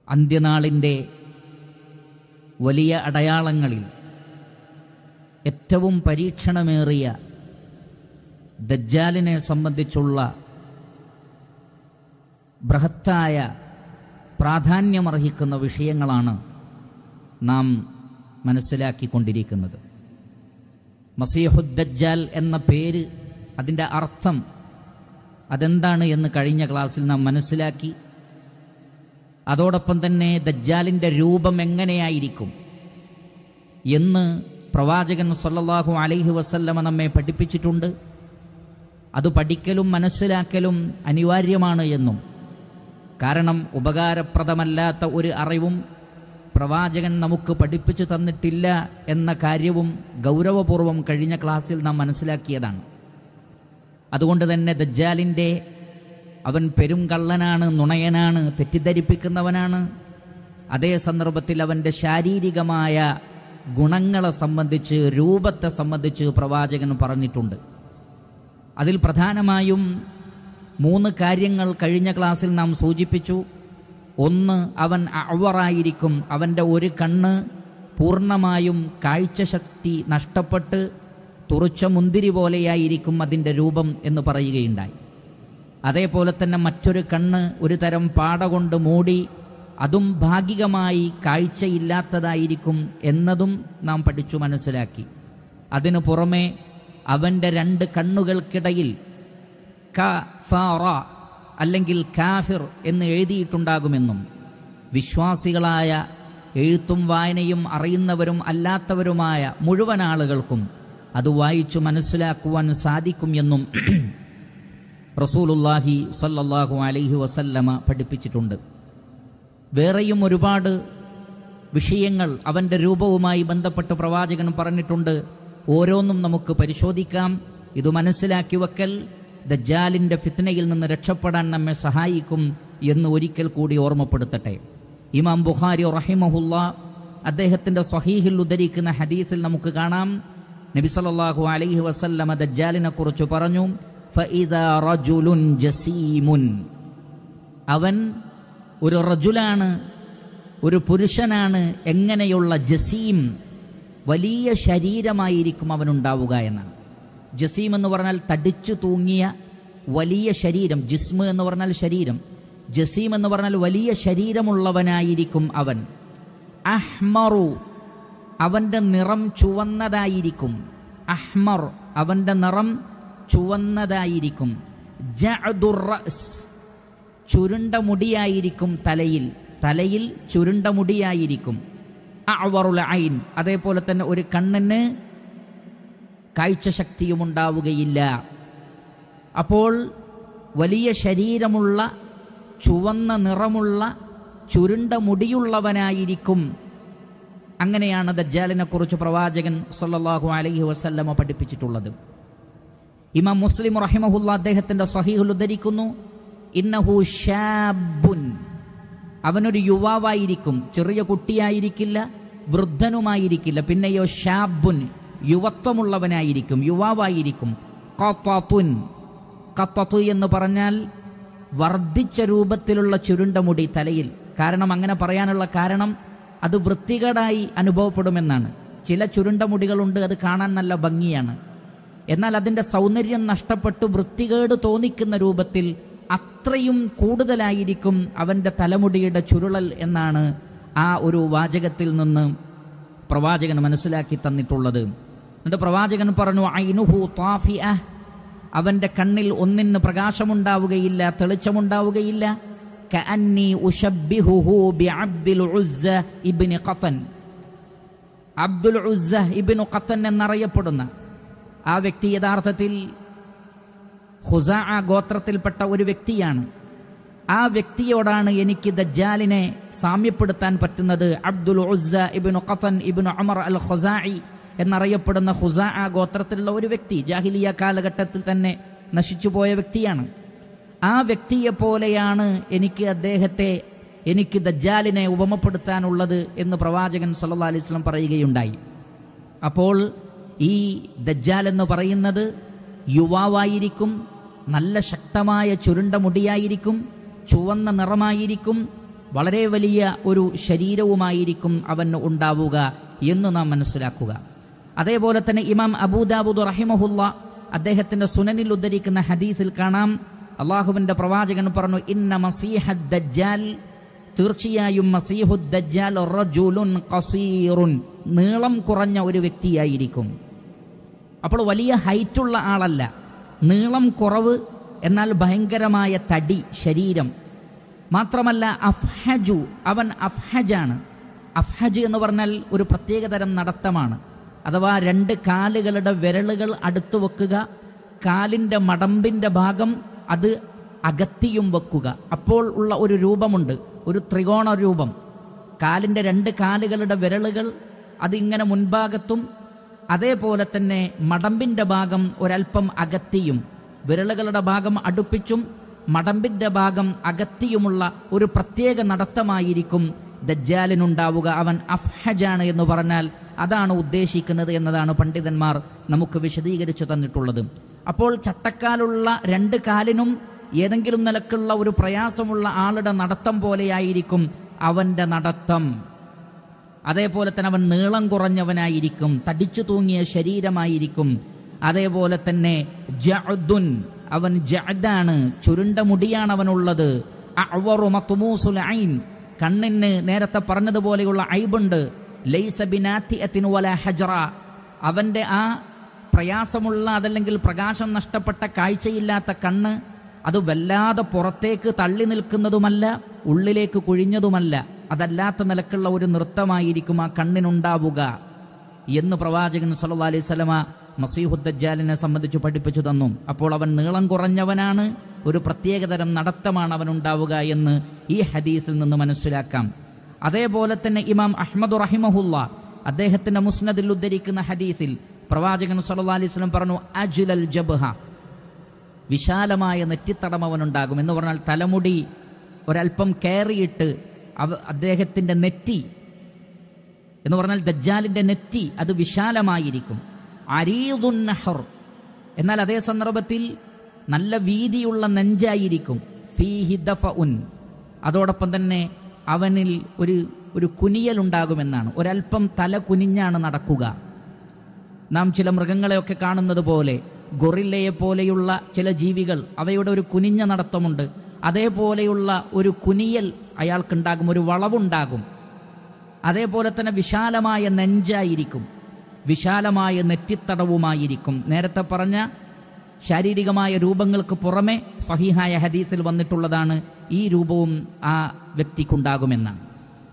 അന്ത്യനാളിൻ്റെ വലിയ അടയാളങ്ങളിൽ ഏറ്റവും പരീക്ഷണമേറിയ ദജ്ജാലിനെ സംബന്ധിച്ചുള്ള ബൃഹത്തായ പ്രാധാന്യമർഹിക്കുന്ന വിഷയങ്ങളാണ് നാം മനസ്സിലാക്കിക്കൊണ്ടിരിക്കുന്നത് മസീഹുദ്ദജ്ജാൽ എന്ന പേര് അതിൻ്റെ അർത്ഥം അതെന്താണ് എന്ന് കഴിഞ്ഞ ക്ലാസ്സിൽ നാം മനസ്സിലാക്കി അതോടൊപ്പം തന്നെ ദജ്ജാലിൻ്റെ രൂപം എങ്ങനെയായിരിക്കും എന്ന് പ്രവാചകൻ സല്ലല്ലാഹു അലൈഹി വസല്ലമ നമ്മെ പഠിപ്പിച്ചിട്ടുണ്ട് അത് പഠിക്കലും മനസ്സിലാക്കലും അനിവാര്യമാണ് എന്നും കാരണം ഉപകാരപ്രദമല്ലാത്ത ഒരു അറിവും പ്രവാചകൻ നമുക്ക് പഠിപ്പിച്ചു തന്നിട്ടില്ല എന്ന കാര്യവും ഗൗരവപൂർവം കഴിഞ്ഞ ക്ലാസ്സിൽ നാം മനസ്സിലാക്കിയതാണ് അതുകൊണ്ട് തന്നെ ദജ്ജാലിൻ്റെ അവൻ പെരുങ്കള്ളനാണ് നുണയനാണ് തെറ്റിദ്ധരിപ്പിക്കുന്നവനാണ് അതേ സന്ദർഭത്തിൽ അവൻ്റെ ശാരീരികമായ ഗുണങ്ങളെ സംബന്ധിച്ച് രൂപത്തെ സംബന്ധിച്ച് പ്രവാചകൻ പറഞ്ഞിട്ടുണ്ട് അതിൽ പ്രധാനമായും മൂന്ന് കാര്യങ്ങൾ കഴിഞ്ഞ ക്ലാസ്സിൽ നാം സൂചിപ്പിച്ചു ഒന്ന് അവൻ അവറായിരിക്കും അവൻ്റെ ഒരു കണ്ണ് പൂർണ്ണമായും കാഴ്ചശക്തി നഷ്ടപ്പെട്ട് തുറച്ച മുന്തിരി പോലെയായിരിക്കും അതിൻ്റെ രൂപം എന്ന് പറയുകയുണ്ടായി അതേപോലെ തന്നെ മറ്റൊരു കണ്ണ് ഒരു തരം പാട കൊണ്ട് മൂടി അതും ഭാഗികമായി കാഴ്ചയില്ലാത്തതായിരിക്കും എന്നതും നാം പഠിച്ചു മനസ്സിലാക്കി അതിനു പുറമെ അവൻ്റെ രണ്ട് കണ്ണുകൾക്കിടയിൽ ക ഫാറ അല്ലെങ്കിൽ കാഫിർ എന്ന് എഴുതിയിട്ടുണ്ടാകുമെന്നും വിശ്വാസികളായ എഴുത്തും വായനയും അറിയുന്നവരും അല്ലാത്തവരുമായ മുഴുവൻ ആളുകൾക്കും അത് വായിച്ചു മനസ്സിലാക്കുവാൻ സാധിക്കും എന്നും റസൂലുല്ലാഹി സല്ലല്ലാഹു അലൈഹി വസല്ലമ പഠിപ്പിച്ചിട്ടുണ്ട് വേറെയും ഒരുപാട് വിഷയങ്ങൾ അവൻ്റെ രൂപവുമായി ബന്ധപ്പെട്ട് പ്രവാചകൻ പറഞ്ഞിട്ടുണ്ട് ഓരോന്നും നമുക്ക് പരിശോധിക്കാം ഇത് മനസ്സിലാക്കി വെക്കൽ ദജ്ജാലിൻ്റെ ഫിത്നയിൽ നിന്ന് രക്ഷപ്പെടാൻ നമ്മെ സഹായിക്കും എന്ന് ഒരിക്കൽ കൂടി ഓർമ്മപ്പെടുത്തട്ടെ ഇമാം ബുഖാരി റഹിമഹുല്ല അദ്ദേഹത്തിൻ്റെ സ്വഹീഹിൽ ഉദ്ധരിക്കുന്ന ഹദീസിൽ നമുക്ക് കാണാം നബി സല്ലല്ലാഹു അലൈഹി വസല്ലമ ദജ്ജാലിനെ കുറിച്ച് പറഞ്ഞു ഫഇദാ റജുലുൻ ജസീമുൻ അവൻ ഒരു റജുലാണ് ഒരു പുരുഷനാണ് എങ്ങനെയുള്ള ജസീം വലിയ ശരീരമായിരിക്കും അവനുണ്ടാവുക എന്നാണ് ജസീം എന്ന് പറഞ്ഞാൽ തടിച്ചു തൂങ്ങിയ വലിയ ശരീരം ജിസ്മ് എന്ന് പറഞ്ഞാൽ ശരീരം ജസീം എന്ന് പറഞ്ഞാൽ വലിയ ശരീരമുള്ളവനായിരിക്കും അവൻ അഹ്മറു അവൻ്റെ നിറം ചുവന്നതായിരിക്കും അഹ്മർ അവൻ്റെ നിറം ചുവന്നതായിരിക്കും ജഅദുർ റഅസ് ചുരുണ്ട മുടിയായിരിക്കും തലയിൽ തലയിൽ ചുരുണ്ട മുടിയായിരിക്കും അവറുൽ ഐൻ അതേപോലെ തന്നെ ഒരു കണ്ണിന് കാഴ്ചശക്തിയും ഉണ്ടാവുകയില്ല അപ്പോൾ വലിയ ശരീരമുള്ള ചുവന്ന നിറമുള്ള ചുരുണ്ട മുടിയുള്ളവനായിരിക്കും അങ്ങനെയാണ് ദജ്ജാലിനെ കുറിച്ച് പ്രവാചകൻ സല്ലല്ലാഹു അലൈഹി വസല്ലമ പഠിപ്പിച്ചിട്ടുള്ളത് ഇമാം മുസ്ലിം റഹിമഹുല്ല അദ്ദേഹത്തിന്റെ സഹീഹുൽ ഉദ്ധരിക്കുന്നു ഇന്നഹു ഷാബുൻ അവനൊരു യുവാവായിരിക്കും ചെറിയ കുട്ടിയായിരിക്കില്ല വൃദ്ധനുമായിരിക്കില്ല പിന്നെയോ ഷാബുൻ യുവത്വമുള്ളവനായിരിക്കും യുവാവായിരിക്കും ഖത്തത്തുൻ ഖത്തത്ത് എന്ന് പറഞ്ഞാൽ വർദ്ധിച്ച രൂപത്തിലുള്ള ചുരുണ്ട മുടി തലയിൽ കാരണം അങ്ങനെ പറയാനുള്ള കാരണം അത് വൃത്തികേടായി അനുഭവപ്പെടുമെന്നാണ് ചില ചുരുണ്ട മുടികളുണ്ട് അത് കാണാൻ നല്ല ഭംഗിയാണ് എന്നാൽ അതിൻ്റെ സൗന്ദര്യം നഷ്ടപ്പെട്ട് വൃത്തികേട് തോന്നിക്കുന്ന രൂപത്തിൽ അത്രയും കൂടുതലായിരിക്കും അവൻ്റെ തലമുടിയുടെ ചുരുളൽ എന്നാണ് ആ ഒരു വാചകത്തിൽ നിന്ന് പ്രവാചകൻ മനസ്സിലാക്കി തന്നിട്ടുള്ളത് എന്നിട്ട് പ്രവാചകൻ പറഞ്ഞു ഐനുഹു താഫിഅ അവൻ്റെ കണ്ണിൽ ഒന്നിന് പ്രകാശമുണ്ടാവുകയില്ല തെളിച്ചമുണ്ടാവുകയില്ല കഅന്നി ഉശബ്ബിഹുഹു ബിഅബ്ദിൽ ഉസ്സ ഇബ്നി ഖത്തൻ അബ്ദുൽ ഉസ്സ ഇബ്നു ഖത്തൻ എന്നറിയപ്പെടുന്ന ആ വ്യക്തി യഥാർത്ഥത്തിൽ ഹുസാ ഗോത്രത്തിൽപ്പെട്ട ഒരു വ്യക്തിയാണ് ആ വ്യക്തിയോടാണ് എനിക്ക് ദജ്ജാലിനെ സാമ്യപ്പെടുത്താൻ പറ്റുന്നത് അബ്ദുൽ ഉസ്സ ഇബ്നു ഖത്തൻ ഇബ്നു അമർ അൽ ഖുസാഇ എന്നറിയപ്പെടുന്ന ഹുസാ ഗോത്രത്തിലുള്ള ഒരു വ്യക്തി ജാഹിലിയ കാലഘട്ടത്തിൽ തന്നെ നശിച്ചുപോയ വ്യക്തിയാണ് ആ വ്യക്തിയെ പോലെയാണ് എനിക്ക് അദ്ദേഹത്തെ എനിക്ക് ദജ്ജാലിനെ ഉപമപ്പെടുത്താനുള്ളത് എന്ന് പ്രവാചകൻ സല്ലാ അലൈഹി സ്വലം പറയുകയുണ്ടായി അപ്പോൾ ഈ ദജ്ജാൽ എന്ന് പറയുന്നത് യുവാവായിരിക്കും നല്ല ശക്തമായ ചുരുണ്ട മുടിയായിരിക്കും ചുവന്ന നിറമായിരിക്കും വളരെ വലിയ ഒരു ശരീരവുമായിരിക്കും അവന് ഉണ്ടാവുക എന്ന് നാം മനസ്സിലാക്കുക അതേപോലെ തന്നെ ഇമാം അബൂദാബുദ് റഹിമഹുല്ല അദ്ദേഹത്തിന്റെ സുനനിൽ ഉദ്ധരിക്കുന്ന ഹദീസിൽ കാണാം അള്ളാഹുവിന്റെ പ്രവാചകൻ പറഞ്ഞു ഇന്ന മസീഹദ് ദജ്ജാൽ തീർച്ചയായും മസീഹുദ് ദജ്ജാൽ റജുലുൻ ഖസീറുൻ നീളം കുറഞ്ഞ ഒരു വ്യക്തിയായിരിക്കും അപ്പോൾ വലിയ ഹൈറ്റുള്ള ആളല്ല നീളം കുറവ് എന്നാൽ ഭയങ്കരമായ തടി ശരീരം മാത്രമല്ല അഫ്ഹജു അവൻ അഫ്ഹജാണ് അഫ്ഹജ് എന്ന് പറഞ്ഞാൽ ഒരു പ്രത്യേകതരം നടത്തമാണ് അഥവാ രണ്ട് കാലുകളുടെ വിരലുകൾ അടുത്തു വെക്കുക കാലിൻ്റെ മടമ്പിൻ്റെ ഭാഗം അത് അകത്തിയും വെക്കുക അപ്പോൾ ഉള്ള ഒരു രൂപമുണ്ട് ഒരു ത്രികോണ രൂപം കാലിൻ്റെ രണ്ട് കാലുകളുടെ വിരലുകൾ അതിങ്ങനെ മുൻഭാഗത്തും അതേപോലെ തന്നെ മടമ്പിന്റെ ഭാഗം ഒരൽപ്പം അകത്തിയും വിരലുകളുടെ ഭാഗം അടുപ്പിച്ചും മടമ്പിന്റെ ഭാഗം അകത്തിയുമുള്ള ഒരു പ്രത്യേക നടത്തമായിരിക്കും ദജ്ജാലിനുണ്ടാവുക അവൻ അഫ്ഹജാണ് എന്ന് പറഞ്ഞാൽ അതാണ് ഉദ്ദേശിക്കുന്നത് എന്നതാണ് പണ്ഡിതന്മാർ നമുക്ക് വിശദീകരിച്ചു തന്നിട്ടുള്ളത് അപ്പോൾ ചട്ടക്കാലുള്ള രണ്ട് കാലിനും ഏതെങ്കിലും നിലക്കുള്ള ഒരു പ്രയാസമുള്ള ആളുടെ നടത്തം പോലെയായിരിക്കും അവന്റെ നടത്തം അതേപോലെ തന്നെ അവൻ നീളം കുറഞ്ഞവനായിരിക്കും തടിച്ചു തൂങ്ങിയ ശരീരമായിരിക്കും അതേപോലെ തന്നെ ജഅദുൻ അവൻ ജഅദാണ് ചുരുണ്ട മുടിയാണ് അവനുള്ളത് അഅ്വറു മത്മൂസുൽ ഐൻ കണ്ണിന് നേരത്തെ പറഞ്ഞതുപോലെയുള്ള ഐബുണ്ട് ലൈസ ബിനാത്തിഅത്തിൻ വല ഹജറ അവന്റെ ആ പ്രയാസമുള്ള അതല്ലെങ്കിൽ പ്രകാശം നഷ്ടപ്പെട്ട കാഴ്ചയില്ലാത്ത കണ്ണ് അത് വല്ലാതെ പുറത്തേക്ക് തള്ളി നിൽക്കുന്നതുമല്ല ഉള്ളിലേക്ക് കുഴിഞ്ഞതുമല്ല അതല്ലാത്ത നിലക്കുള്ള ഒരു നൃത്തമായിരിക്കും ആ കണ്ണിനുണ്ടാവുക എന്ന് പ്രവാചകൻ സല്ലല്ലാഹു അലൈഹി സ്വലമ മസീഹുദ്ദജാലിനെ സംബന്ധിച്ച് പഠിപ്പിച്ചു തന്നു അപ്പോൾ അവൻ നീളം കുറഞ്ഞവനാണ് ഒരു പ്രത്യേകതരം നടത്തമാണ് അവനുണ്ടാവുക എന്ന് ഈ ഹദീസിൽ നിന്ന് മനസ്സിലാക്കാം അതേപോലെ തന്നെ ഇമാം അഹ്മദ് റഹിമഹുല്ല അദ്ദേഹത്തിന്റെ മുസ്നദിൽ ഉദ്ധരിക്കുന്ന ഹദീസിൽ പ്രവാചകൻ സല്ലല്ലാഹു അലൈഹി വസല്ലം പറഞ്ഞു അജുലൽ ജബ്ഹ വിശാലമായ നെറ്റിത്തടം അവനുണ്ടാകും എന്ന് പറഞ്ഞാൽ തലമുടി ഒരല്പം കയറിയിട്ട് അവ അദ്ദേഹത്തിൻ്റെ നെറ്റി എന്ന് പറഞ്ഞാൽ ദജ്ജാലിൻ്റെ നെറ്റി അത് വിശാലമായിരിക്കും അരീദുൻ നഹർ എന്നാൽ അതേ സന്ദർഭത്തിൽ നല്ല വീതിയുള്ള നെഞ്ചായിരിക്കും ഫീഹി ദഫഉൻ അതോടൊപ്പം തന്നെ അവനിൽ ഒരു ഒരു കുനിയലുണ്ടാകുമെന്നാണ് ഒരല്പം തല കുനിഞ്ഞാണ് നടക്കുക നാം ചില മൃഗങ്ങളെയൊക്കെ കാണുന്നത് പോലെ ഗൊറില്ലയെ പോലെയുള്ള ചില ജീവികൾ അവയുടെ ഒരു കുനിഞ്ഞ നടത്തമുണ്ട് അതേപോലെയുള്ള ഒരു കുനിയൽ അയാൾക്കുണ്ടാകും ഒരു വളവുണ്ടാകും അതേപോലെ തന്നെ വിശാലമായ നെഞ്ചായിരിക്കും വിശാലമായ നെറ്റിത്തടവുമായിരിക്കും നേരത്തെ പറഞ്ഞ ശാരീരികമായ രൂപങ്ങൾക്ക് പുറമെ സഹിഹായ ഹദീസിൽ വന്നിട്ടുള്ളതാണ് ഈ രൂപവും ആ വ്യക്തിക്കുണ്ടാകുമെന്നാണ്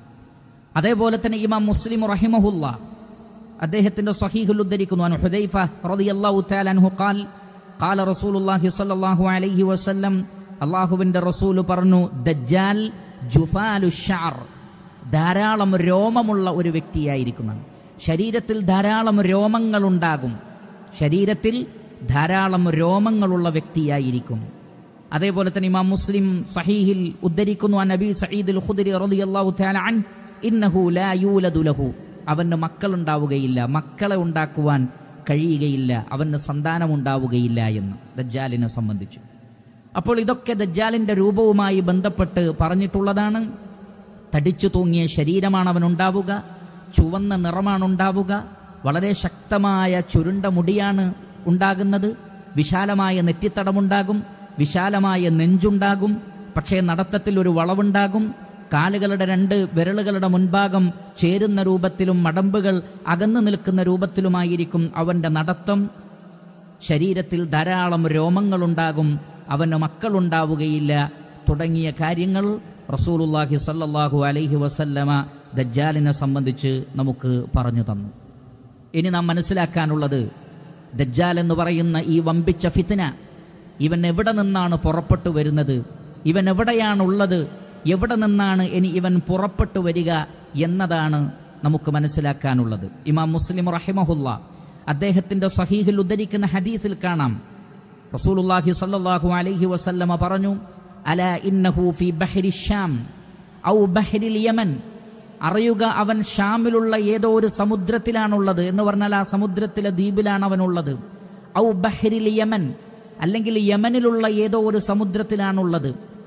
അതേപോലെ തന്നെ ഇമാം മുസ്ലിം റഹിമഹുല്ല അദ്ദേഹത്തിന്റെ സഹീഹുൽ ഉദ്ധരിക്കുന്നു അൻ ഹുദൈഫ റളിയല്ലാഹു തആല അൻഹു ഖാൽ ഖാല റസൂലുള്ളാഹി സ്വല്ലല്ലാഹു അലൈഹി വസല്ലം അല്ലാഹുവിന്റെ റസൂൽ പറഞ്ഞു ദജ്ജാൽ ജുഫാലു ഷഅർ ധാരാളം രോമമുള്ള ഒരു വ്യക്തിയായിരിക്കുന്നതാണ് ശരീരത്തിൽ ധാരാളം രോമങ്ങൾ ഉണ്ടാകും ശരീരത്തിൽ ധാരാളം രോമങ്ങളുള്ള വ്യക്തിയായിരിക്കും അതേപോലെ തന്നെ ഇമാം മുസ്ലിം സഹീഹിൽ ഉദ്ധരിക്കുന്നു അൻ നബി സഈദുൽ ഖുദരി റളിയല്ലാഹു തആല അൻ ഇന്നഹു ലാ യൂലദു ലഹു അവന് മക്കളുണ്ടാവുകയില്ല മക്കളെ ഉണ്ടാക്കുവാൻ കഴിയുകയില്ല അവന് സന്താനമുണ്ടാവുകയില്ല എന്ന് ദജ്ജാലിനെ സംബന്ധിച്ചു അപ്പോൾ ഇതൊക്കെ ദജ്ജാലിന്റെ രൂപവുമായി ബന്ധപ്പെട്ട് പറഞ്ഞിട്ടുള്ളതാണ് തടിച്ചു തൂങ്ങിയ ശരീരമാണ് അവനുണ്ടാവുക ചുവന്ന നിറമാണ് ഉണ്ടാവുക വളരെ ശക്തമായ ചുരുണ്ട മുടിയാണ് ഉണ്ടാകുന്നത് വിശാലമായ നെറ്റിത്തടമുണ്ടാകും വിശാലമായ നെഞ്ചുണ്ടാകും പക്ഷേ നടത്തത്തിൽ ഒരു വളവുണ്ടാകും കാലുകളുടെ രണ്ട് വിരലുകളുടെ മുൻഭാഗം ചേരുന്ന രൂപത്തിലും മടമ്പുകൾ അകന്നു നിൽക്കുന്ന രൂപത്തിലുമായിരിക്കും അവന്റെ നടത്തം ശരീരത്തിൽ ധാരാളം രോമങ്ങളുണ്ടാകും അവന് മക്കളുണ്ടാവുകയില്ല തുടങ്ങിയ കാര്യങ്ങൾ റസൂലുല്ലാഹി സല്ലല്ലാഹു അലൈഹി വസല്ലമ ദജ്ജാലിനെ സംബന്ധിച്ച് നമുക്ക് പറഞ്ഞു തന്നു ഇനി നാം മനസ്സിലാക്കാനുള്ളത് ദജ്ജാൽ എന്ന് പറയുന്ന ഈ വമ്പിച്ച ഫിത്ന ഇവൻ എവിടെ നിന്നാണ് പുറപ്പെട്ടു വരുന്നത് ഇവൻ എവിടെയാണുള്ളത് എവിടെ നിന്നാണ് ഇനി ഇവൻ പുറപ്പെട്ടു വരിക എന്നതാണ് നമുക്ക് മനസ്സിലാക്കാനുള്ളത് ഇമാം മുസ്ലിം റഹിമഹുല്ല അദ്ദേഹത്തിന്റെ സഹീഹിൽ ഉദ്ധരിക്കുന്ന ഹദീസിൽ കാണാം റസൂലുള്ളാഹി സ്വല്ലല്ലാഹു അലൈഹി വസല്ലമ പറഞ്ഞു അല ഇന്നഹു ഫി ബഹരി ഷ്യാം ഔ ബഹരിൽ യമൻ അറിയുക അവൻ ഷാമിലുള്ള ഏതോ ഒരു സമുദ്രത്തിലാണുള്ളത് എന്ന് പറഞ്ഞാൽ ആ സമുദ്രത്തിലെ ദ്വീപിലാണ് അവനുള്ളത് ഔ ബഹരിൽ യമൻ അല്ലെങ്കിൽ യമനിലുള്ള ഏതോ ഒരു സമുദ്രത്തിലാണുള്ളത്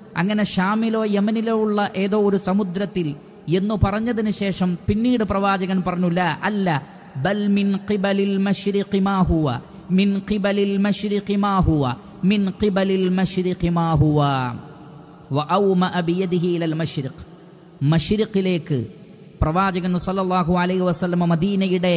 അങ്ങനെ ഷാമിലോ യമനിലോ ഉള്ള ഏതോ ഒരു സമുദ്രത്തിൽ എന്ന് പറഞ്ഞതിന് ശേഷം പിന്നീട് പ്രവാചകൻ പറഞ്ഞു ല അല്ല ബൽ മിൻ ഖിബലിൽ മശ്രിഖി മാ ഹുവ മിൻ ഖിബലിൽ മശ്രിഖി മാ ഹുവ മിൻ ഖിബലിൽ മശ്രിഖി മാ ഹുവ വഅൗമഅ ബിയദിഹി ഇലൽ മശ്രിഖ് മശ്രിഖിലേക്ക് പ്രവാചകൻ സല്ലല്ലാഹു അലൈഹി വസല്ലമ മദീനയുടെ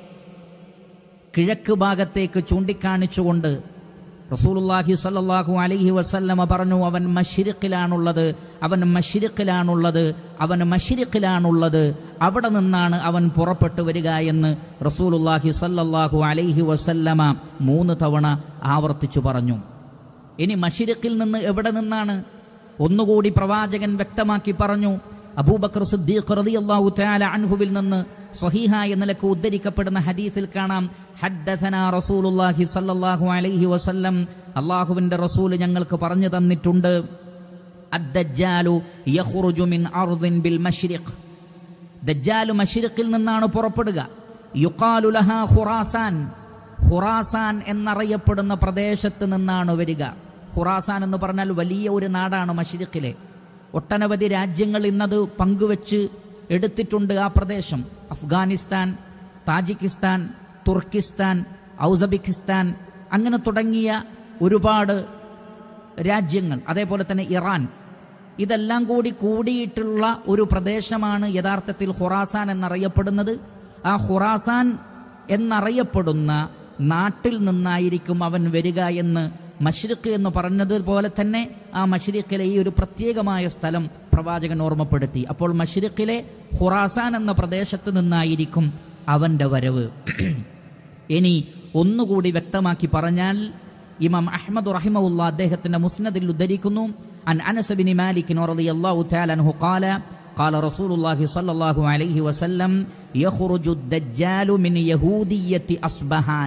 കിഴക്ക് ഭാഗത്തേക്ക് ചൂണ്ടിക്കാണിച്ചുകൊണ്ട് റസൂലുള്ളാഹി സല്ലല്ലാഹു അലൈഹി വസല്ലമ പറഞ്ഞു അവൻ മശ്രിഖിലാണുള്ളത് അവൻ മശ്രിഖിലാണുള്ളത് അവൻ മശ്രിഖിലാണുള്ളത് അവിടെ നിന്നാണ് അവൻ പുറപ്പെട്ടു വരിക എന്ന് റസൂലുള്ളാഹി സല്ലല്ലാഹു അലൈഹി വസല്ലമ മൂന്ന് തവണ ആവർത്തിച്ചു പറഞ്ഞു ഇനി മഷിരക്കിൽ നിന്ന് എവിടെ നിന്നാണ് ഒന്നുകൂടി പ്രവാചകൻ വ്യക്തമാക്കി പറഞ്ഞു അബൂബക്കർ സിദ്ദീഖ് റളിയല്ലാഹു തആല അൻഹുവിൽ നിന്ന് സ്വഹീഹായ നിലക്ക് ഉദ്ധരിക്കപ്പെടുന്ന ഹദീസിൽ കാണാം ഹദ്ദസന റസൂലുള്ളാഹി സ്വല്ലല്ലാഹു അലൈഹി വസല്ലം അള്ളാഹുവിന്റെ റസൂൽ ഞങ്ങൾക്ക് പറഞ്ഞു തന്നിട്ടുണ്ട് അദ്ദജ്ജാലു യഖ്റുജു മിൻ അർദിൻ ബിൽ മശ്രിഖ് ദജ്ജാലു മശ്രിഖിൽ നിന്നാണ് പുറപ്പെടുക യുഖാലു ലഹാ ഖുറാസാൻ ഖുറാസാൻ എന്നറിയപ്പെടുന്ന പ്രദേശത്ത് നിന്നാണ് വരിക ഖുറാസാൻ എന്ന് പറഞ്ഞാൽ വലിയ ഒരു നാടാണ് മഷ്രിഖിലെ ഒട്ടനവധി രാജ്യങ്ങൾ ഇന്നത് പങ്കുവെച്ച് എടുത്തിട്ടുണ്ട് ആ പ്രദേശം അഫ്ഗാനിസ്ഥാൻ താജിക്കിസ്ഥാൻ തുർക്കിസ്ഥാൻ ഔസബിക്കിസ്ഥാൻ അങ്ങനെ തുടങ്ങിയ ഒരുപാട് രാജ്യങ്ങൾ അതേപോലെ തന്നെ ഇറാൻ ഇതെല്ലാം കൂടി കൂടിയിട്ടുള്ള ഒരു പ്രദേശമാണ് യഥാർത്ഥത്തിൽ ഖുറാസാൻ എന്നറിയപ്പെടുന്നത് ആ ഖുറാസാൻ എന്നറിയപ്പെടുന്ന നാട്ടിൽ നിന്നായിരിക്കും അവൻ വരിക എന്ന് മഷ്രിഖ് എന്ന് പറഞ്ഞതുപോലെ തന്നെ ആ മഷ്രിഖിലെ ഈ ഒരു പ്രത്യേകമായ സ്ഥലം പ്രവാചകൻ ഓർമ്മപ്പെടുത്തി അപ്പോൾ മഷ്രിഖിലെ ഖുറാസാൻ എന്ന പ്രദേശത്ത് നിന്നായിരിക്കും അവന്റെ വരവ് ഇനി ഒന്നുകൂടി വ്യക്തമാക്കി പറഞ്ഞാൽ ഇമാം അഹ്മദ് റഹിമഉല്ല അദ്ദേഹത്തിന്റെ മുസ്നദിൽ ഉദ്ധരിക്കുന്നു അൻ അനസ് ബിൻ മാലിക് റളിയല്ലാഹു തആല അൻഹു ഖാല قال رسول الله صلى الله عليه وسلم يخرج الدجال من يهودية أصبهان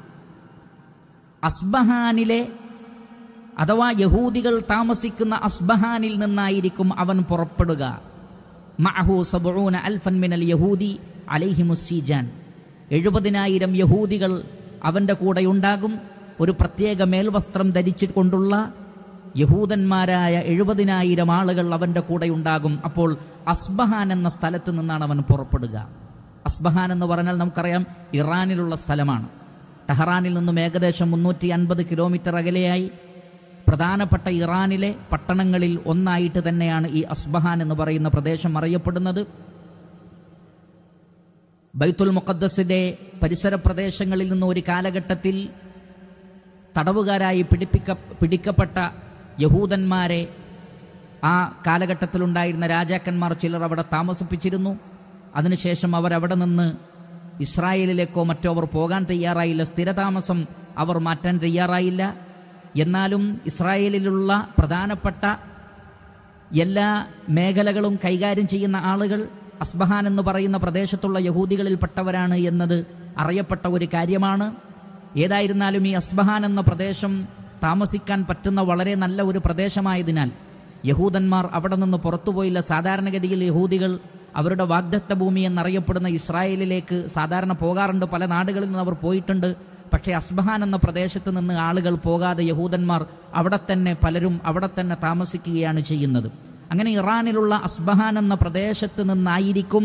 അസ്ബഹാനിലെ അഥവാ യഹൂദികൾ താമസിക്കുന്ന അസ്ബഹാനിൽ നിന്നായിരിക്കും അവൻ പുറപ്പെടുക മഅഹു സബഊന അൽഫൻ മിനൽ യഹൂദി അലൈഹിമുസീജാൻ എഴുപതിനായിരം യഹൂദികൾ അവൻ്റെ കൂടെ ഉണ്ടാകും ഒരു പ്രത്യേക മേൽവസ്ത്രം ധരിച്ചുകൊണ്ടുള്ള യഹൂദന്മാരായ എഴുപതിനായിരം ആളുകൾ അവൻ്റെ കൂടെ ഉണ്ടാകും അപ്പോൾ അസ്ബഹാൻ എന്ന സ്ഥലത്ത് നിന്നാണ് അവൻ പുറപ്പെടുക അസ്ബഹാൻ എന്ന് പറഞ്ഞാൽ നമുക്കറിയാം ഇറാനിലുള്ള സ്ഥലമാണ് ടെഹ്റാനിൽ നിന്നും ഏകദേശം മുന്നൂറ്റി അൻപത് കിലോമീറ്റർ അകലെയായി പ്രധാനപ്പെട്ട ഇറാനിലെ പട്ടണങ്ങളിൽ ഒന്നായിട്ട് തന്നെയാണ് ഈ അസ്ബഹാൻ എന്ന് പറയുന്ന പ്രദേശം അറിയപ്പെടുന്നത് ബൈത്തുൽ മുഖദ്ദസിന്റെ പരിസര പ്രദേശങ്ങളിൽ നിന്ന് ഒരു കാലഘട്ടത്തിൽ തടവുകാരായി പിടിപ്പിക്ക പിടിക്കപ്പെട്ട യഹൂദന്മാരെ ആ കാലഘട്ടത്തിലുണ്ടായിരുന്ന രാജാക്കന്മാർ ചിലർ അവിടെ താമസിപ്പിച്ചിരുന്നു അതിനുശേഷം അവരവിടെ നിന്ന് ഇസ്രായേലിലേക്കോ മറ്റോ അവർ പോകാൻ തയ്യാറായില്ല സ്ഥിരതാമസം അവർ മാറ്റാൻ തയ്യാറായില്ല എന്നാലും ഇസ്രായേലിലുള്ള പ്രധാനപ്പെട്ട എല്ലാ മേഖലകളും കൈകാര്യം ചെയ്യുന്ന ആളുകൾ അസ്ബഹാൻ എന്ന് പറയുന്ന പ്രദേശത്തുള്ള യഹൂദികളിൽപ്പെട്ടവരാണ് എന്നത് അറിയപ്പെട്ട ഒരു കാര്യമാണ് ഏതായിരുന്നാലും ഈ അസ്ബഹാൻ എന്ന പ്രദേശം താമസിക്കാൻ പറ്റുന്ന വളരെ നല്ല ഒരു പ്രദേശമായതിനാൽ യഹൂദന്മാർ അവിടെ നിന്ന് പുറത്തുപോയില്ല സാധാരണഗതിയിൽ യഹൂദികൾ അവരുടെ വാഗ്ദത്ത ഭൂമി എന്നറിയപ്പെടുന്ന ഇസ്രായേലിലേക്ക് സാധാരണ പോകാറുണ്ട് പല നാടുകളിൽ നിന്ന് അവർ പോയിട്ടുണ്ട് പക്ഷേ അസ്ബഹാൻ എന്ന പ്രദേശത്ത് നിന്ന് ആളുകൾ പോകാതെ യഹൂദന്മാർ അവിടെ തന്നെ പലരും അവിടെ തന്നെ താമസിക്കുകയാണ് ചെയ്യുന്നത് അങ്ങനെ ഇറാനിലുള്ള അസ്ബഹാൻ എന്ന പ്രദേശത്ത് നിന്നായിരിക്കും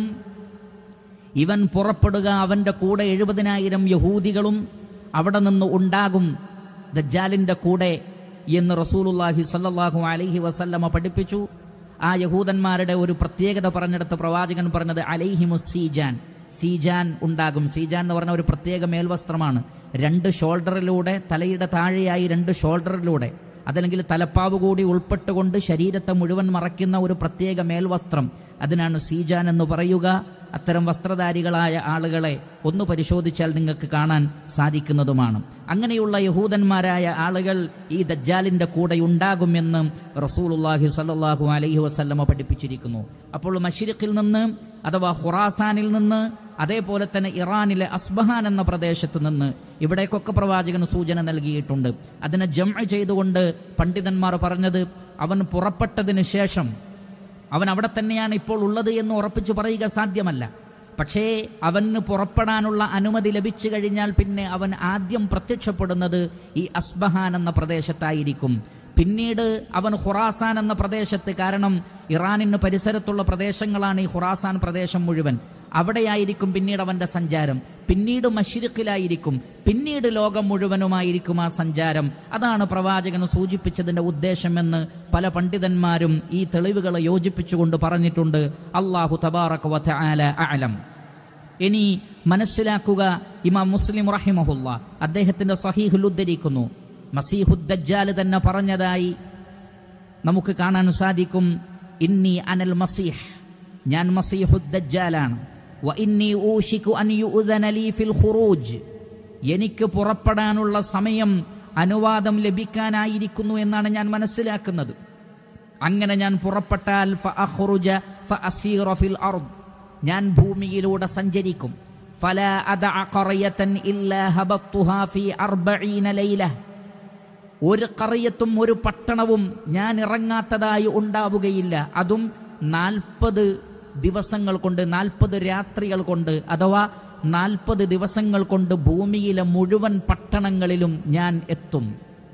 ഇവൻ പുറപ്പെടുക അവന്റെ കൂടെ എഴുപതിനായിരം യഹൂദികളും അവിടെ നിന്ന് ഉണ്ടാകും ദജ്ജാലിന്റെ കൂടെ എന്ന് റസൂലുല്ലാഹി സല്ലല്ലാഹു അലൈഹി വസല്ലമ പഠിപ്പിച്ചു ആ യഹൂദന്മാരുടെ ഒരു പ്രത്യേകത പറഞ്ഞെടുത്ത പ്രവാചകൻ പറഞ്ഞത് അലൈഹിമു സീജാൻ സീജാൻ ഉണ്ടാകും സീജാൻ എന്ന് പറഞ്ഞ ഒരു പ്രത്യേക മേൽവസ്ത്രമാണ് രണ്ട് ഷോൾഡറിലൂടെ തലയുടെ താഴെയായി രണ്ട് ഷോൾഡറിലൂടെ അതല്ലെങ്കിൽ തലപ്പാവ് കൂടി ഉൾപ്പെട്ടുകൊണ്ട് ശരീരത്തെ മുഴുവൻ മറയ്ക്കുന്ന ഒരു പ്രത്യേക മേൽവസ്ത്രം അതിനാണ് സീജാൻ എന്ന് പറയുക അത്തരം വസ്ത്രധാരികളായ ആളുകളെ ഒന്ന് പരിശോധിച്ചാൽ നിങ്ങൾക്ക് കാണാൻ സാധിക്കുന്നതുമാണ് അങ്ങനെയുള്ള യഹൂദന്മാരായ ആളുകൾ ഈ ദജ്ജാലിന്റെ കൂടെ ഉണ്ടാകുമെന്ന് റസൂലുല്ലാഹി സല്ലാഹു അലൈഹി വസല്ലമ പഠിപ്പിച്ചിരിക്കുന്നു അപ്പോൾ മഷിരിഖിൽ നിന്ന് അഥവാ ഖുറാസാനിൽ നിന്ന് അതേപോലെ തന്നെ ഇറാനിലെ അസ്ബഹാൻ എന്ന പ്രദേശത്ത് നിന്ന് ഇവിടേക്കൊക്കെ പ്രവാചകൻ സൂചന നൽകിയിട്ടുണ്ട് അതിനെ ജമ ചെയ്തുകൊണ്ട് പണ്ഡിതന്മാർ പറഞ്ഞത് അവൻ പുറപ്പെട്ടതിന് ശേഷം അവൻ അവിടെ തന്നെയാണ് ഇപ്പോൾ ഉള്ളത് എന്ന് ഉറപ്പിച്ചു പറയുക സാധ്യമല്ല പക്ഷേ അവന് പുറപ്പെടാനുള്ള അനുമതി ലഭിച്ചു കഴിഞ്ഞാൽ പിന്നെ അവൻ ആദ്യം പ്രത്യക്ഷപ്പെടുന്നത് ഈ അസ്ബഹാൻ എന്ന പ്രദേശത്തായിരിക്കും പിന്നീട് അവൻ ഖുറാസാൻ എന്ന പ്രദേശത്ത് കാരണം ഇറാനിന് പരിസരത്തുള്ള പ്രദേശങ്ങളാണ് ഈ ഖുറാസാൻ പ്രദേശം മുഴുവൻ അവിടെയായിരിക്കും പിന്നീട് അവന്റെ സഞ്ചാരം പിന്നീട് മഷിരിക്കിലായിരിക്കും പിന്നീട് ലോകം മുഴുവനുമായിരിക്കും ആ സഞ്ചാരം അതാണ് പ്രവാചകൻ സൂചിപ്പിച്ചതിന്റെ ഉദ്ദേശമെന്ന് പല പണ്ഡിതന്മാരും ഈ തെളിവുകളെ യോജിപ്പിച്ചുകൊണ്ട് പറഞ്ഞിട്ടുണ്ട് അള്ളാഹു തബാറക വ തആല അഅലം ഇനി മനസ്സിലാക്കുക ഇമാം മുസ്ലിം റഹിമഹുല്ല അദ്ദേഹത്തിന്റെ സഹീഹുൽ ഉദ്ധരിക്കുന്നു മസീഹുദ്ദജ്ജാൽ തന്നെ പറഞ്ഞതായി നമുക്ക് കാണാൻ സാധിക്കും ഇന്നി അനൽ മസീഹ് ഞാൻ മസീഹുദ്ദജ്ജാലാണ് വ ഇന്നി ഊഷിക്കു അൻ യുഅ്ദന ലീ ഫിൽ ഖുറൂജ് എനിക്ക് പുറപ്പെടാനുള്ള സമയം അനുവാദം ലഭിക്കാനായിരിക്കുന്നു എന്നാണ് ഞാൻ മനസ്സിലാക്കുന്നത് അങ്ങനെ ഞാൻ പുറപ്പെട്ടാൽ ഫഅഖ്റുജ ഫഅസീറ ഫിൽ അർദ് ഞാൻ ഭൂമിയിലൂടെ സഞ്ചരിക്കും ഫല അദഅ ഖറയതൻ ഇല്ലാ ഹബത്തുഹാ ഫീ അർബഈന ലൈല ഒരു കറിയത്തും ഒരു പട്ടണവും ഞാൻ ഇറങ്ങാത്തതായി ഉണ്ടാവുകയില്ല അതും നാൽപ്പത് ദിവസങ്ങൾ കൊണ്ട് നാൽപ്പത് രാത്രികൾ കൊണ്ട് അഥവാ നാൽപ്പത് ദിവസങ്ങൾ കൊണ്ട് ഭൂമിയിലെ മുഴുവൻ പട്ടണങ്ങളിലും ഞാൻ എത്തും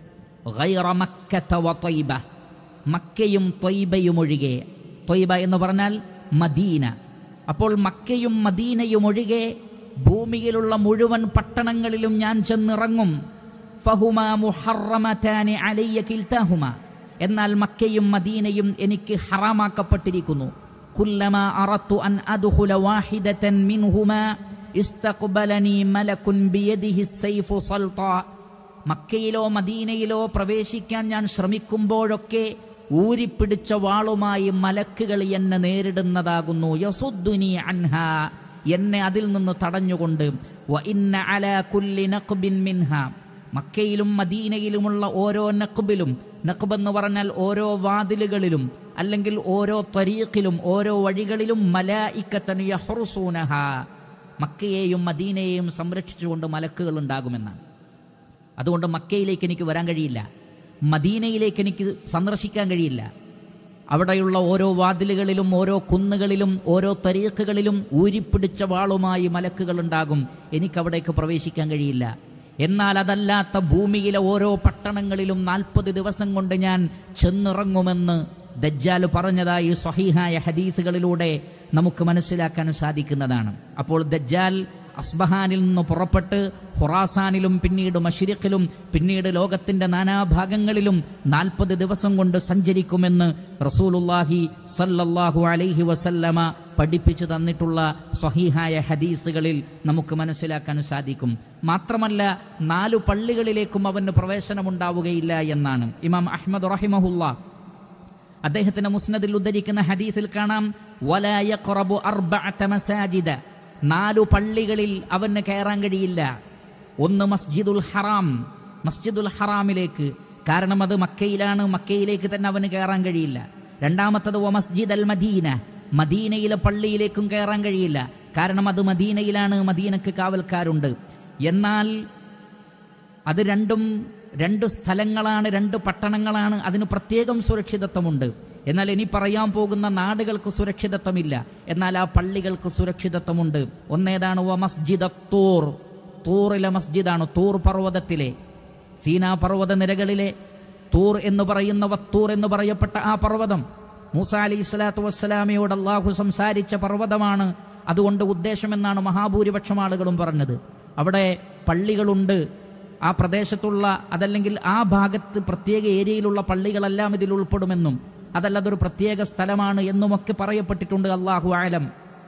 ഗൈറ മക്കത്ത വ ത്വയ്ബ. മക്കയും ത്വയ്ബയും ഒഴികെ ത്വയ്ബ എന്ന് പറഞ്ഞാൽ മദീന അപ്പോൾ മക്കയും മദീനയും ഒഴികെ ഭൂമിയിലുള്ള മുഴുവൻ പട്ടണങ്ങളിലും ഞാൻ ചെന്നിറങ്ങും ഫഹുമ മുഹറമതാനി അലയ്യ കിൽത്താഹുമ എന്നാൽ മക്കയും മദീനയും എനിക്ക് ഹറാമാക്കപ്പെട്ടിരിക്കുന്നു കുല്ലമ അറത്തു അൻ അദ്ഖുല വാഹിദതൻ മിൻഹുമ ഇസ്തഖ്ബലനി മലകുൻ ബിയദിഹി സൈഫു സൽത്താ മക്കയിലോ മദീനയിലോ പ്രവേശിക്കാൻ ഞാൻ ശ്രമിക്കുമ്പോഴൊക്കെ ഊരിപ്പിടിച്ച വാളുമായി മലക്കുകൾ എന്നെ നേരിടുന്നതാകുന്നു യസുദ്ദുനി അൻഹ എന്നെ അതിൽ നിന്ന് തടഞ്ഞുകൊണ്ട് വ ഇന്ന അലാ കുല്ലി നഖ്ബിൻ മിൻഹ മക്കയിലും മദീനയിലുമുള്ള ഓരോ നഖ്ബിലും നഖ്ബ് എന്ന് പറഞ്ഞാൽ ഓരോ വാതിലുകളിലും അല്ലെങ്കിൽ ഓരോ ത്വരീഖിലും ഓരോ വഴികളിലും മലായിക്കത്തൻ യഹ്റുസൂനഹ മക്കയെയും മദീനയെയും സംരക്ഷിച്ചുകൊണ്ട് മലക്കുകൾ ഉണ്ടാകുമെന്നാണ് അതുകൊണ്ട് മക്കയിലേക്ക് എനിക്ക് വരാൻ കഴിയില്ല മദീനയിലേക്ക് എനിക്ക് സന്ദർശിക്കാൻ കഴിയില്ല അവിടെയുള്ള ഓരോ വാതിലുകളിലും ഓരോ കുന്നുകളിലും ഓരോ തരീഖുകളിലും ഊരിപ്പിടിച്ച വാളുമായി മലക്കുകൾ ഉണ്ടാകും എനിക്കവിടേക്ക് പ്രവേശിക്കാൻ കഴിയില്ല എന്നാൽ അതല്ലാത്ത ഭൂമിയിലെ ഓരോ പട്ടണങ്ങളിലും നാൽപ്പത് ദിവസം കൊണ്ട് ഞാൻ ചെന്നിറങ്ങുമെന്ന് ദജ്ജാൽ പറഞ്ഞതായി സ്വഹീഹായ ഹദീസുകളിലൂടെ നമുക്ക് മനസ്സിലാക്കാൻ സാധിക്കുന്നതാണ് അപ്പോൾ ദജ്ജാൽ അസ്ബഹാനിൽ നിന്ന് പുറപ്പെട്ട് ഹൊറാസാനിലും പിന്നീട് മഷിരിഖിലും പിന്നീട് ലോകത്തിന്റെ നാനാഭാഗങ്ങളിലും നാൽപ്പത് ദിവസം കൊണ്ട് സഞ്ചരിക്കുമെന്ന് റസൂലുല്ലാഹി സല്ലല്ലാഹു അലൈഹി വസല്ലമ പഠിപ്പിച്ചു തന്നിട്ടുള്ള സ്വഹീഹായ ഹദീസുകളിൽ നമുക്ക് മനസ്സിലാക്കാൻ സാധിക്കും മാത്രമല്ല നാലു പള്ളികളിലേക്കും അവന് പ്രവേശനമുണ്ടാവുകയില്ല എന്നാണ് ഇമാം അഹ്മദ് റഹിമഹുല്ല അദ്ദേഹത്തിന്റെ മുസ്നദിൽ ഉദ്ധരിക്കുന്ന ഹദീസിൽ കാണാം വലായ ഖറബു അർബഅത മസാജിദ നാലു പള്ളികളിൽ അവന് കയറാൻ കഴിയില്ല ഒന്ന് മസ്ജിദുൽ ഹറാം മസ്ജിദുൽ ഹറാമിലേക്ക് കാരണം അത് മക്കയിലാണ് മക്കയിലേക്ക് തന്നെ അവന് കയറാൻ കഴിയില്ല രണ്ടാമത്തത് വ മസ്ജിദ് അൽ മദീന മദീനയിലെ പള്ളിയിലേക്കും കയറാൻ കഴിയില്ല കാരണം അത് മദീനയിലാണ് മദീനക്ക് കാവൽക്കാരുണ്ട് എന്നാൽ അത് രണ്ടും രണ്ട് സ്ഥലങ്ങളാണ് രണ്ട് പട്ടണങ്ങളാണ് അതിന് പ്രത്യേകം സുരക്ഷിതത്വമുണ്ട് എന്നാൽ ഇനി പറയാൻ പോകുന്ന നാടുകൾക്ക് സുരക്ഷിതത്വമില്ല എന്നാൽ ആ പള്ളികൾക്ക് സുരക്ഷിതത്വമുണ്ട് ഒന്നേതാണ് വ മസ്ജിദ് തൂർ തൂറിലെ മസ്ജിദാണ് തൂർ പർവ്വതത്തിലെ സീനാ പർവ്വത നിരകളിലെ തൂർ എന്ന് പറയുന്ന വത്തൂർ എന്ന് പറയപ്പെട്ട ആ പർവ്വതം മൂസ അലി സ്വലാത്തു വസ്സലാമയോട് അള്ളാഹു സംസാരിച്ച പർവ്വതമാണ് അതുകൊണ്ട് ഉദ്ദേശമെന്നാണ് മഹാഭൂരിപക്ഷം ആളുകളും പറഞ്ഞത് അവിടെ പള്ളികളുണ്ട് ആ പ്രദേശത്തുള്ള അതല്ലെങ്കിൽ ആ ഭാഗത്ത് പ്രത്യേക ഏരിയയിലുള്ള പള്ളികളെല്ലാം ഇതിൽ ഉൾപ്പെടുമെന്നും അതല്ല അതൊരു പ്രത്യേക സ്ഥലമാണ് എന്നുമൊക്കെ പറയപ്പെട്ടിട്ടുണ്ട് അള്ളാഹു ആലം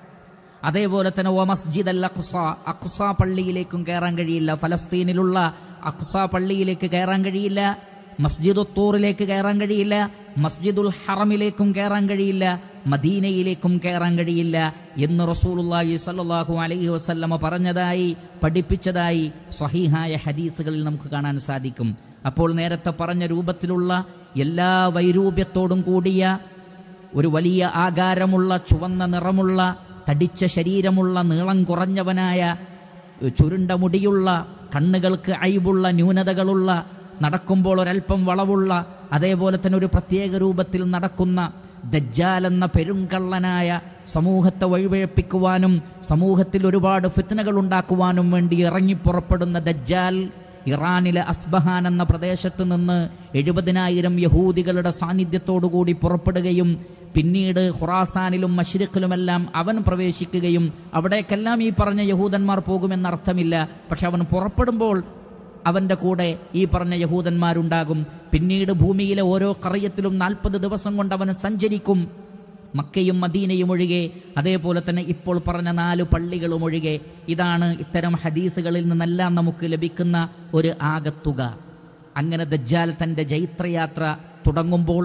അതേപോലെ തന്നെ ഓ മസ്ജിദ് അൽ അഖ്സ അഖ്സ പള്ളിയിലേക്കും കയറാൻ കഴിയില്ല ഫലസ്തീനിലുള്ള അഖ്സ പള്ളിയിലേക്ക് കയറാൻ കഴിയില്ല മസ്ജിദ് തൂറിലേക്ക് കയറാൻ കഴിയില്ല മസ്ജിദുൽ ഹറമിലേക്കും കയറാൻ കഴിയില്ല മദീനയിലേക്കും കയറാൻ കഴിയില്ല എന്ന് റസൂലുള്ളാഹി സ്വല്ലല്ലാഹു അലൈഹി വസല്ലമ പറഞ്ഞതായി പഠിപ്പിച്ചതായി സ്വഹീഹായ ഹദീസുകളിൽ നമുക്ക് കാണാൻ സാധിക്കും അപ്പോൾ നേരത്തെ പറഞ്ഞ രൂപത്തിലുള്ള എല്ലാ വൈരൂപ്യത്തോടും കൂടിയ ഒരു വലിയ ആകാരമുള്ള ചുവന്ന നിറമുള്ള തടിച്ച ശരീരമുള്ള നീളം കുറഞ്ഞവനായ ചുരുണ്ട മുടിയുള്ള കണ്ണുകൾക്ക് അയവുള്ള ന്യൂനതകളുള്ള നടക്കുമ്പോൾ ഒരല്പം വളവുള്ള അതേപോലെ തന്നെ ഒരു പ്രത്യേക രൂപത്തിൽ നടക്കുന്ന ദജ്ജാൽ എന്ന പെരുങ്കള്ളനായ സമൂഹത്തെ വഴിപിഴപ്പിക്കുവാനും സമൂഹത്തിൽ ഒരുപാട് ഫിത്നകൾ ഉണ്ടാക്കുവാനും വേണ്ടി ഇറങ്ങിപ്പുറപ്പെടുന്ന ദജ്ജാൽ ഇറാനിലെ അസ്ബഹാൻ എന്ന പ്രദേശത്ത് നിന്ന് എഴുപതിനായിരം യഹൂദികളുടെ സാന്നിധ്യത്തോടുകൂടി പുറപ്പെടുകയും പിന്നീട് ഖുറാസാനിലും മഷ്രിഖിലുമെല്ലാം അവൻ പ്രവേശിക്കുകയും അവിടേക്കെല്ലാം ഈ പറഞ്ഞ യഹൂദന്മാർ പോകുമെന്നർത്ഥമില്ല പക്ഷെ അവൻ പുറപ്പെടുമ്പോൾ അവന്റെ കൂടെ ഈ പറഞ്ഞ യഹൂദന്മാരുണ്ടാകും പിന്നീട് ഭൂമിയിലെ ഓരോ കറയത്തിലും നാൽപ്പത് ദിവസം കൊണ്ട് അവൻ സഞ്ചരിക്കും മക്കയും മദീനയും ഒഴികെ അതേപോലെ തന്നെ ഇപ്പോൾ പറഞ്ഞ നാല് പള്ളികളും ഒഴികെ ഇതാണ് ഇത്തരം ഹദീസുകളിൽ നിന്നെല്ലാം നമുക്ക് ലഭിക്കുന്ന ഒരു ആകത്തുക അങ്ങനെ ദജ്ജാൽ തൻ്റെ ജൈത്രയാത്ര തുടങ്ങുമ്പോൾ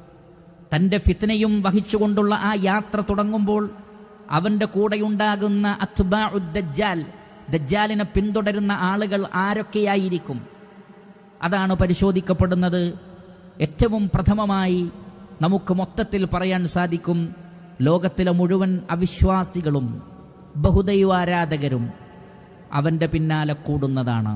തൻ്റെ ഫിത്നയും വഹിച്ചുകൊണ്ടുള്ള ആ യാത്ര തുടങ്ങുമ്പോൾ അവൻ്റെ കൂടെയുണ്ടാകുന്ന അത്ബാ ദജ്ജാൽ ദജ്ജാലിനെ പിന്തുടരുന്ന ആളുകൾ ആരൊക്കെയായിരിക്കും അതാണ് പരിശോധിക്കപ്പെടുന്നത് ഏറ്റവും പ്രഥമമായി നമുക്ക് മൊത്തത്തിൽ പറയാൻ സാധിക്കും ലോകത്തിലെ മുഴുവൻ അവിശ്വാസികളും ബഹുദൈവാരാധകരും അവൻ്റെ പിന്നാലെ കൂടുന്നതാണ്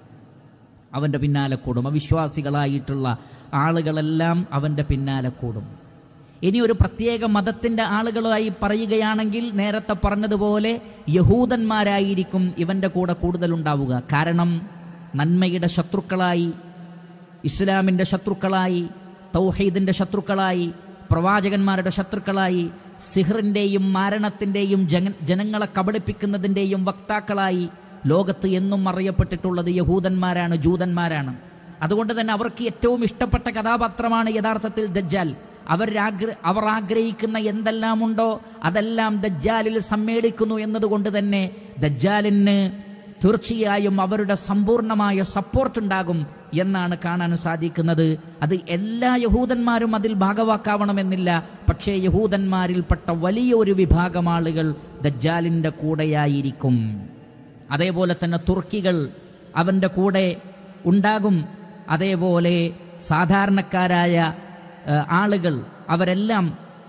അവൻ്റെ പിന്നാലെ കൂടും അവിശ്വാസികളായിട്ടുള്ള ആളുകളെല്ലാം അവൻ്റെ പിന്നാലെ കൂടും ഇനി ഒരു പ്രത്യേക മതത്തിൻ്റെ ആളുകളായി പറയുകയാണെങ്കിൽ നേരത്തെ പറഞ്ഞതുപോലെ യഹൂദന്മാരായിരിക്കും ഇവൻ്റെ കൂടെ കൂടുതലുണ്ടാവുക കാരണം നന്മയുടെ ശത്രുക്കളായി ഇസ്ലാമിൻ്റെ ശത്രുക്കളായി തൗഹീദിൻ്റെ ശത്രുക്കളായി പ്രവാചകന്മാരുടെ ശത്രുക്കളായി സിഹറിൻ്റെയും മാരണത്തിൻ്റെയും ജന ജനങ്ങളെ കബളിപ്പിക്കുന്നതിൻ്റെയും വക്താക്കളായി ലോകത്ത് എന്നും അറിയപ്പെട്ടിട്ടുള്ളത് യഹൂദന്മാരാണ് ജൂതന്മാരാണ് അതുകൊണ്ട് തന്നെ അവർക്ക് ഏറ്റവും ഇഷ്ടപ്പെട്ട കഥാപാത്രമാണ് യഥാർത്ഥത്തിൽ ദജ്ജാൽ അവർ ആഗ്ര അവർ ആഗ്രഹിക്കുന്ന എന്തെല്ലാം ഉണ്ടോ അതെല്ലാം ദജ്ജാലിൽ സമ്മേളിക്കുന്നു എന്നതുകൊണ്ട് തന്നെ ദജ്ജാലിന് തീർച്ചയായും അവരുടെ സമ്പൂർണമായ സപ്പോർട്ട് ഉണ്ടാകും എന്നാണ് കാണാൻ സാധിക്കുന്നത് അത് എല്ലാ യഹൂദന്മാരും അതിൽ ഭാഗവാക്കാവണമെന്നില്ല പക്ഷേ യഹൂദന്മാരിൽപ്പെട്ട വലിയൊരു വിഭാഗം ആളുകൾ ദജ്ജാലിൻ്റെ കൂടെയായിരിക്കും അതേപോലെ തന്നെ തുർക്കികൾ അവൻ്റെ കൂടെ ഉണ്ടാകും അതേപോലെ സാധാരണക്കാരായ ഏഹ്, ആളുകൾ അവരെല്ലാം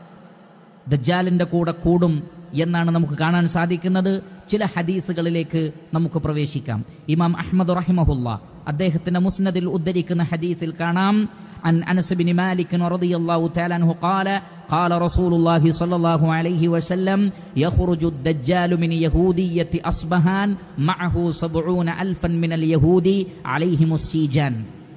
ദജ്ജാലിൻ്റെ കൂടെ കൂടും എന്നാണ് നമുക്ക് കാണാൻ സാധിക്കുന്നത് ചില ഹദീസുകളിലേക്ക് നമുക്ക് പ്രവേശിക്കാം ഇമാം അഹ്മദ് റഹിമഹുല്ല അദ്ദേഹത്തിന്റെ മുസ്നദിൽ ഉദ്ധരിക്കുന്ന ഹദീസിൽ കാണാം عن أنس بن مالك رضي الله تعالى عنه قال قال رسول الله صلى الله عليه وسلم يخرج الدجال من يهودية أصبهان معه سبعون ألفا من اليهود عليهم السيجان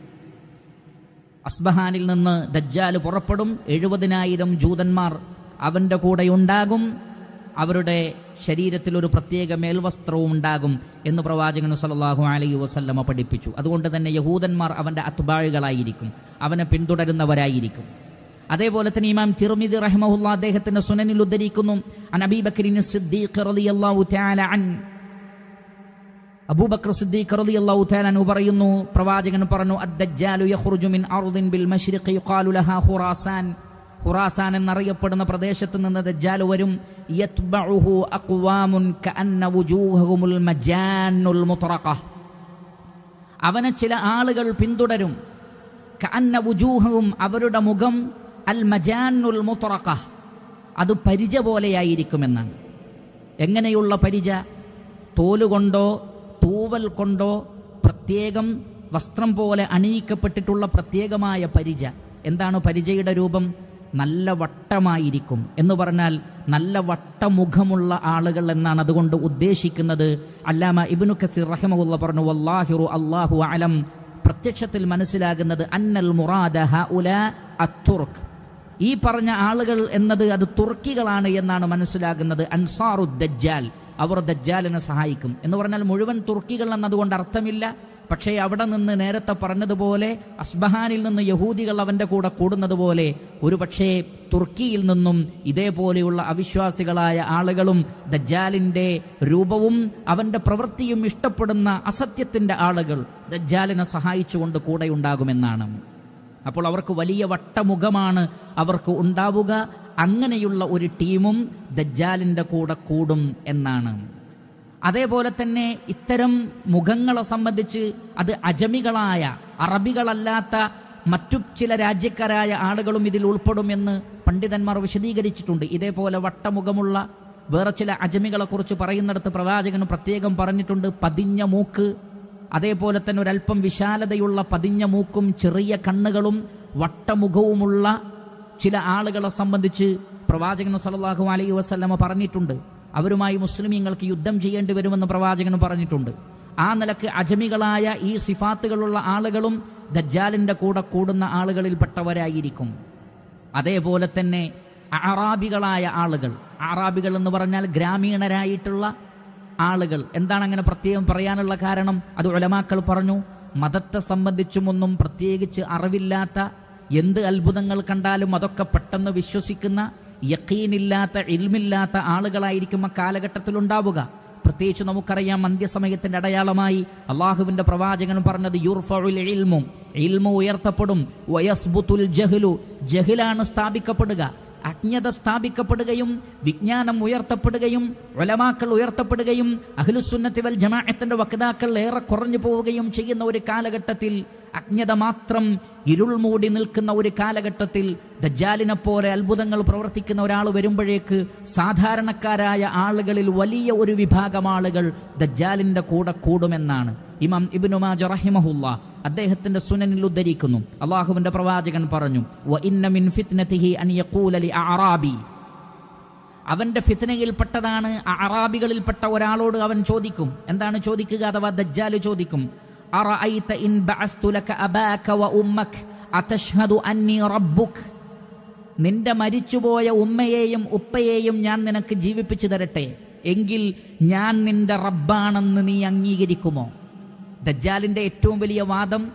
അസ്ബഹാനിൽ നിന്ന് ദജ്ജാൽ പുറപ്പെടും എഴുപതിനായിരം ജൂതന്മാർ അവൻ്റെ കൂടെ ഉണ്ടാകും അവരുടെ ശരീരത്തിൽ ഒരു പ്രത്യേക മേൽവസ്ത്രവും ഉണ്ടാകും എന്ന് പ്രവാചകൻ സല്ലല്ലാഹു അലൈഹി വസല്ലമ പഠിപ്പിച്ചു അതുകൊണ്ട് തന്നെ യഹൂദന്മാർ അവൻ്റെ അത്ബാഴുകളായിരിക്കും അവനെ പിന്തുടരുന്നവരായിരിക്കും അതേപോലെ തന്നെ ഇമാം തിർമിദി റഹ്മഹുല്ല അദ്ദേഹത്തിന്റെ സുനനിൽ ഉദ്ധരിക്കുന്നു അൻ അബീ ബക്രിൻ സിദ്ദീഖ് റളിയല്ലാഹു തആല അൻ അബൂബക്കർ സിദ്ദീഖ് റളിയല്ലാഹു തആല അൻഹു പറയുന്നു പ്രവാചകൻ പറഞ്ഞു അദ്ദജ്ജാലു യഖ്റുജു മിൻ അർദിൻ ബിൽ മശ്രിഖി യുഖാലു ലഹാ ഖുറാസാൻ ഖുറാസാൻ എന്നറിയപ്പെടുന്ന പ്രദേശത്ത് നിന്ന് ദജ്ജാൽ വരും യത്ബഉഹു അഖ്വാമുൻ കഅന്ന വുജൂഹുമുൽ മജാനുൽ മുത്രഖ അവനെ ചില ആളുകൾ പിന്തുടരും കഅന്ന വുജൂഹവും അവരുടെ മുഖം അൽ മജാനുൽ മുത്രഖ അത് പരിച പോലെയായിരിക്കുമെന്നാണ് എങ്ങനെയുള്ള പരിച തോലുകൊണ്ടോ തൂവൽ കൊണ്ടോ പ്രത്യേകം വസ്ത്രം പോലെ അണിയിക്കപ്പെട്ടിട്ടുള്ള പ്രത്യേകമായ പരിച എന്താണ് പരിചയുടെ രൂപം നല്ല വട്ടമായിരിക്കും എന്ന് പറഞ്ഞാൽ നല്ല വട്ടമുഖമുള്ള ആളുകൾ എന്നാണ് അതുകൊണ്ട് ഉദ്ദേശിക്കുന്നത് അല്ലാമ ഇബ്നു കസീർ റഹിമഹുല്ല പറഞ്ഞു വല്ലാഹിറു അല്ലാഹു അലം പ്രത്യക്ഷത്തിൽ മനസ്സിലാകുന്നത് അന്നൽ മുറാദ ഹഉല അത്തുർക്ക് ഈ പറഞ്ഞ ആളുകൾ എന്നത് അത് തുർക്കികളാണ് എന്നാണ് മനസ്സിലാകുന്നത് അൻസാറു ദജ്ജാൽ അവർ ദജ്ജാലിനെ സഹായിക്കും എന്ന് പറഞ്ഞാൽ മുഴുവൻ തുർക്കികൾ എന്നതുകൊണ്ട് അർത്ഥമില്ല പക്ഷേ അവിടെ നിന്ന് നേരത്തെ പറഞ്ഞതുപോലെ അസ്ബഹാനിൽ നിന്ന് യഹൂദികൾ അവൻ്റെ കൂടെ കൂടുന്നത് പോലെ ഒരു പക്ഷേ തുർക്കിയിൽ നിന്നും ഇതേപോലെയുള്ള അവിശ്വാസികളായ ആളുകളും ദജ്ജാലിൻ്റെ രൂപവും അവൻ്റെ പ്രവൃത്തിയും ഇഷ്ടപ്പെടുന്ന അസത്യത്തിൻ്റെ ആളുകൾ ദജ്ജാലിനെ സഹായിച്ചുകൊണ്ട് കൂടെ ഉണ്ടാകുമെന്നാണ് അപ്പോൾ അവർക്ക് വലിയ വട്ടമുഖമാണ് അവർക്ക് ഉണ്ടാവുക അങ്ങനെയുള്ള ഒരു ടീമും ദജ്ജാലിൻ്റെ കൂടെ കൂടും എന്നാണ് അതേപോലെ തന്നെ ഇത്തരം മുഖങ്ങളെ സംബന്ധിച്ച് അത് അജമികളായ അറബികളല്ലാത്ത മറ്റു ചില രാജ്യക്കാരായ ആളുകളും ഇതിൽ ഉൾപ്പെടുമെന്ന് പണ്ഡിതന്മാർ വിശദീകരിച്ചിട്ടുണ്ട് ഇതേപോലെ വട്ടമുഖമുള്ള വേറെ ചില അജമികളെ കുറിച്ച് പറയുന്നിടത്ത് പ്രവാചകൻ പ്രത്യേകം പറഞ്ഞിട്ടുണ്ട് പതിഞ്ഞ മൂക്ക് അതേപോലെ തന്നെ ഒരല്പം വിശാലതയുള്ള പതിഞ്ഞ മൂക്കും ചെറിയ കണ്ണുകളും വട്ടമുഖവുമുള്ള ചില ആളുകളെ സംബന്ധിച്ച് പ്രവാചകൻ സല്ലല്ലാഹു അലൈഹി വസല്ലമ പറഞ്ഞിട്ടുണ്ട് അവരുമായി മുസ്ലിമീങ്ങൾക്ക് യുദ്ധം ചെയ്യേണ്ടി വരുമെന്ന് പ്രവാചകൻ പറഞ്ഞിട്ടുണ്ട് ആ നിലക്ക് അജമികളായ ഈ സിഫാത്തുകളുള്ള ആളുകളും ദജ്ജാലിന്റെ കൂടെ കൂടുന്ന ആളുകളിൽപ്പെട്ടവരായിരിക്കും അതേപോലെ തന്നെ അറാബികളായ ആളുകൾ അറാബികൾ എന്ന് പറഞ്ഞാൽ ഗ്രാമീണരായിട്ടുള്ള ആളുകൾ എന്താണ് അങ്ങനെ പ്രത്യേകം പറയാനുള്ള കാരണം അത് ഉലമാക്കൾ പറഞ്ഞു മതത്തെ സംബന്ധിച്ചും ഒന്നും പ്രത്യേകിച്ച് അറിവില്ലാത്ത എന്ത് അത്ഭുതങ്ങൾ കണ്ടാലും അതൊക്കെ പെട്ടെന്ന് വിശ്വസിക്കുന്ന യക്കീനില്ലാത്ത ഇൽമില്ലാത്ത ആളുകളായിരിക്കും ആ കാലഘട്ടത്തിൽ ഉണ്ടാവുക പ്രത്യേകിച്ച് നമുക്കറിയാം അന്ത്യസമയത്തിന്റെ അടയാളമായി അള്ളാഹുവിന്റെ പ്രവാചകൻ പറഞ്ഞത് യുർഫഉൽ ഇൽമു ഇൽമു ഉയർത്തപ്പെടും വയസ്ബുത്തുൽ ജഹ്ലു ജഹിലാണ് സ്ഥാപിക്കപ്പെടുക അജ്ഞത സ്ഥാപിക്കപ്പെടുകയും വിജ്ഞാനം ഉയർത്തപ്പെടുകയും ഒലമാക്കൾ ഉയർത്തപ്പെടുകയും അഖിലുസുന്നത്തി വൽ ജമാഅത്തിന്റെ വക്താക്കൾ ഏറെ കുറഞ്ഞു പോവുകയും ചെയ്യുന്ന ഒരു കാലഘട്ടത്തിൽ അജ്ഞത മാത്രം ഇരുൾ മൂടി നിൽക്കുന്ന ഒരു കാലഘട്ടത്തിൽ ദജ്ജാലിനെ പോലെ അത്ഭുതങ്ങൾ പ്രവർത്തിക്കുന്ന ഒരാൾ വരുമ്പോഴേക്ക് സാധാരണക്കാരായ ആളുകളിൽ വലിയ ഒരു വിഭാഗം ആളുകൾ ദജ്ജാലിന്റെ കൂടെ കൂടുമെന്നാണ് ഇമാം ഇബ്നു മാജ റഹിമഹുല്ല അദ്ദേഹത്തിന്റെ സുനനിൽ ഉദ്ധരിക്കുന്നു അള്ളാഹുവിന്റെ പ്രവാചകൻ പറഞ്ഞു "വ ഇന്ന മിൻ ഫിത്നതിഹി അൻ യഖൂല ലി അഅറാബി അവന്റെ ഫിത്നയിൽപ്പെട്ടതാണ് അറാബികളിൽപ്പെട്ട ഒരാളോട് അവൻ ചോദിക്കും എന്താണ് ചോദിക്കുക അഥവാ ദജ്ജാല് ചോദിക്കും അറഅയ്ത ഇൻ ബഅസ്തു ലക അബാക വ ഉമ്മക അതഷ്ഹദു അന്നി റബ്ബുക നിന്റെ മരിച്ചുപോയ ഉമ്മയെയും ഉപ്പയെയും ഞാൻ നിനക്ക് ജീവിപ്പിച്ചു തരട്ടെ എങ്കിൽ ഞാൻ നിന്റെ റബ്ബാണെന്ന് നീ അംഗീകരിക്കുമോ ദജ്ജാലിന്റെ ഏറ്റവും വലിയ വാദം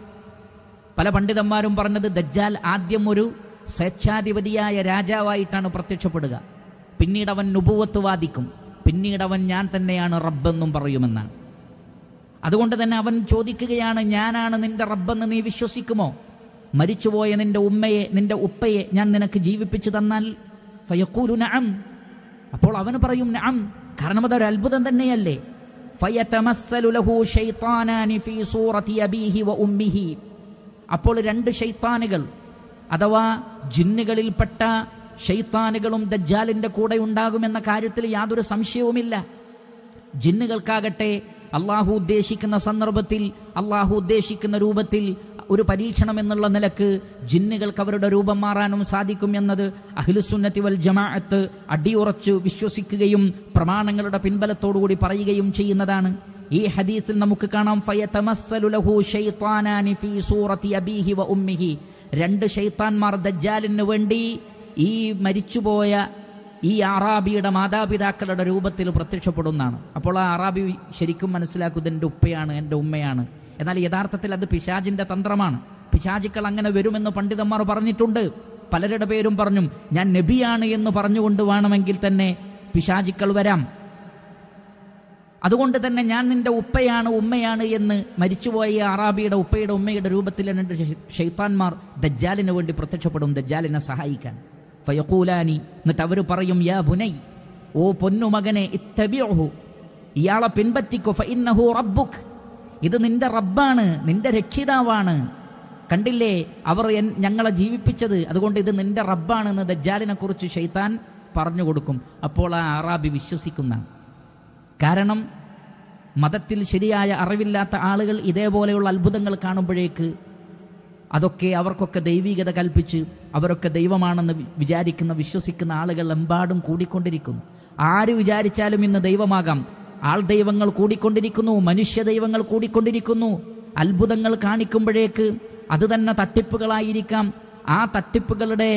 പല പണ്ഡിതന്മാരും പറഞ്ഞത് ദജ്ജാൽ ആദ്യം ഒരു സ്വേച്ഛാധിപതിയായ രാജാവായിട്ടാണ് പ്രത്യക്ഷപ്പെടുക പിന്നീട് അവൻ നുപുവത്ത് വാദിക്കും പിന്നീട് അവൻ ഞാൻ തന്നെയാണ് റബ്ബെന്നും പറയുമെന്നാണ് അതുകൊണ്ട് തന്നെ അവൻ ചോദിക്കുകയാണ് ഞാനാണ് നിന്റെ റബ്ബെന്ന് നീ വിശ്വസിക്കുമോ മരിച്ചുപോയ നിന്റെ ഉമ്മയെ നിന്റെ ഉപ്പയെ ഞാൻ നിനക്ക് ജീവിപ്പിച്ചു തന്നാൽ ഫയക്കൂലു നഅം അപ്പോൾ അവന് പറയും നഅം കാരണം അതൊരു അത്ഭുതം തന്നെയല്ലേ ഫയതമസ്സലു ലഹു ശൈത്താനാനി ഫീ സൂറത്തി അബീഹി വ ഉമ്മിഹി അപ്പോൾ രണ്ട് ഷെയ്ത്താനുകൾ അഥവാ ജിന്നുകളിൽപ്പെട്ട ഷെയ്ത്താനുകളും ദജ്ജാലിന്റെ കൂടെ ഉണ്ടാകുമെന്ന കാര്യത്തിൽ യാതൊരു സംശയവുമില്ല ജിന്നുകൾക്കാകട്ടെ അള്ളാഹു ഉദ്ദേശിക്കുന്ന സന്ദർഭത്തിൽ അള്ളാഹു ഉദ്ദേശിക്കുന്ന രൂപത്തിൽ ഒരു പരീക്ഷണം എന്നുള്ള നിലക്ക് ജിന്നുകൾക്ക് അവരുടെ രൂപം മാറാനും സാധിക്കും എന്നത് അഖിലുസുന്നത്തി വൽ ജമാഅത്ത് അടിയുറച്ചു വിശ്വസിക്കുകയും പ്രമാണങ്ങളുടെ പിൻബലത്തോടുകൂടി പറയുകയും ചെയ്യുന്നതാണ് ഈ ഹദീസിൽ നമുക്ക് കാണാം ഫയതമസ്സലു ലഹു ശൈത്താനാനി ഫീ സൂറത്തി അബീഹി വ ഉമ്മിഹി രണ്ട് ഷൈത്താൻമാർ ദജ്ജാലിന് വേണ്ടി ഈ മരിച്ചുപോയ ഈ അറാബിയുടെ മാതാപിതാക്കളുടെ രൂപത്തിൽ പ്രത്യക്ഷപ്പെടുന്നതാണ് അപ്പോൾ ആ അറാബി ശരിക്കും മനസ്സിലാക്കുന്നത് എൻ്റെ ഉപ്പയാണ് എൻ്റെ ഉമ്മയാണ് എന്നാൽ യഥാർത്ഥത്തിൽ അത് പിശാജിന്റെ തന്ത്രമാണ് പിശാചുക്കൾ അങ്ങനെ വരുമെന്ന് പണ്ഡിതന്മാർ പറഞ്ഞിട്ടുണ്ട് പലരുടെ പേരും പറഞ്ഞു ഞാൻ നബിയാണ് എന്ന് പറഞ്ഞുകൊണ്ട് വേണമെങ്കിൽ തന്നെ പിശാചുക്കൾ വരാം അതുകൊണ്ട് തന്നെ ഞാൻ നിന്റെ ഉപ്പയാണ് ഉമ്മയാണ് എന്ന് മരിച്ചുപോയ ഈ അറാബിയുടെ ഉപ്പയുടെ ഉമ്മയുടെ രൂപത്തിൽ രണ്ട് ഷെയ്ത്താൻമാർ ദജ്ജാലിന് വേണ്ടി പ്രത്യക്ഷപ്പെടും ദജ്ജാലിനെ സഹായിക്കാൻ ഫയക്കൂലാനി എന്നിട്ട് അവർ പറയും യാ ബുനൈ ഓ പൊന്നുമകനെ ഇത്തബിഉഹു ഇയാളെ പിൻപറ്റിക്കോ ഫഇന്നഹു റബ്ബുക് ഇത് നിന്റെ റബ്ബാണ് നിന്റെ രക്ഷിതാവാണ് കണ്ടില്ലേ അവർ എൻ- ഞങ്ങളെ ജീവിപ്പിച്ചത് അതുകൊണ്ട് ഇത് നിന്റെ റബ്ബാണെന്ന് ദജ്ജാലിനെ കുറിച്ച് ഷെയ്ത്താൻ പറഞ്ഞു കൊടുക്കും അപ്പോൾ ആ അറാബി വിശ്വസിക്കുന്ന കാരണം മതത്തിൽ ശരിയായ അറിവില്ലാത്ത ആളുകൾ ഇതേപോലെയുള്ള അത്ഭുതങ്ങൾ കാണുമ്പോഴേക്ക് അതൊക്കെ അവർക്കൊക്കെ ദൈവികത കൽപ്പിച്ച് അവരൊക്കെ ദൈവമാണെന്ന് വി- വിചാരിക്കുന്ന വിശ്വസിക്കുന്ന ആളുകൾ എമ്പാടും കൂടിക്കൊണ്ടിരിക്കുന്നു ആര് വിചാരിച്ചാലും ഇന്ന് ദൈവമാകാം ആൾ ദൈവങ്ങൾ കൂടിക്കൊണ്ടിരിക്കുന്നു മനുഷ്യ ദൈവങ്ങൾ കൂടിക്കൊണ്ടിരിക്കുന്നു അത്ഭുതങ്ങൾ കാണിക്കുമ്പോഴേക്ക് അത് തന്നെ തട്ടിപ്പുകളായിരിക്കാം ആ തട്ടിപ്പുകളുടെ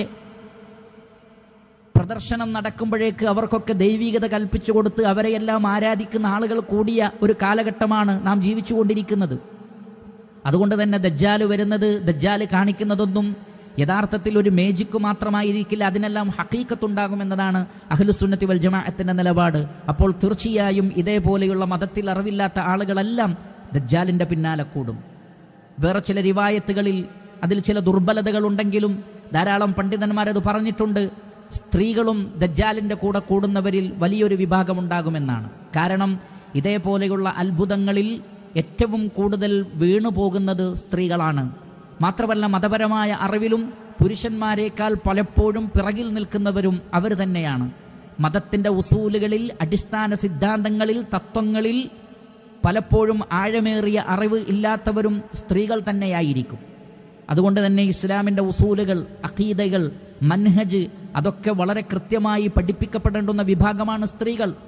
പ്രദർശനം നടക്കുമ്പോഴേക്ക് അവർക്കൊക്കെ ദൈവികത കൽപ്പിച്ചു കൊടുത്ത് അവരെയെല്ലാം ആരാധിക്കുന്ന ആളുകൾ കൂടിയ ഒരു കാലഘട്ടമാണ് നാം ജീവിച്ചുകൊണ്ടിരിക്കുന്നത് അതുകൊണ്ട് തന്നെ ദജ്ജാല് വരുന്നത് ദജ്ജാല് കാണിക്കുന്നതൊന്നും യഥാർത്ഥത്തിൽ ഒരു മേജിക്ക് മാത്രമായിരിക്കില്ല അതിനെല്ലാം ഹക്കീക്കത്തുണ്ടാകുമെന്നതാണ് അഖിലുസുന്നത്തി വൽ ജമാഅത്തിന്റെ നിലപാട് അപ്പോൾ തീർച്ചയായും ഇതേപോലെയുള്ള മതത്തിൽ അറിവില്ലാത്ത ആളുകളെല്ലാം ദജ്ജാലിന്റെ പിന്നാലെ കൂടും വേറെ ചില റിവായത്തുകളിൽ അതിൽ ചില ദുർബലതകൾ ഉണ്ടെങ്കിലും ധാരാളം പണ്ഡിതന്മാരത് പറഞ്ഞിട്ടുണ്ട് സ്ത്രീകളും ദജ്ജാലിന്റെ കൂടെ കൂടുന്നവരിൽ വലിയൊരു വിഭാഗം ഉണ്ടാകുമെന്നാണ് കാരണം ഇതേപോലെയുള്ള അത്ഭുതങ്ങളിൽ ഏറ്റവും കൂടുതൽ വീണു പോകുന്നത് സ്ത്രീകളാണ് മാത്രമല്ല മതപരമായ അറിവിലും പുരുഷന്മാരെക്കാൾ പലപ്പോഴും പിറകിൽ നിൽക്കുന്നവരും അവർ തന്നെയാണ് മതത്തിന്റെ ഉസൂലുകളിൽ അടിസ്ഥാന സിദ്ധാന്തങ്ങളിൽ തത്വങ്ങളിൽ പലപ്പോഴും ആഴമേറിയ അറിവ് ഇല്ലാത്തവരും സ്ത്രീകൾ തന്നെയായിരിക്കും അതുകൊണ്ട് തന്നെ ഇസ്ലാമിൻ്റെ ഉസൂലുകൾ അഖീദകൾ മൻഹജ് അതൊക്കെ വളരെ കൃത്യമായി പഠിപ്പിക്കപ്പെടേണ്ടുന്ന വിഭാഗമാണ് സ്ത്രീകൾ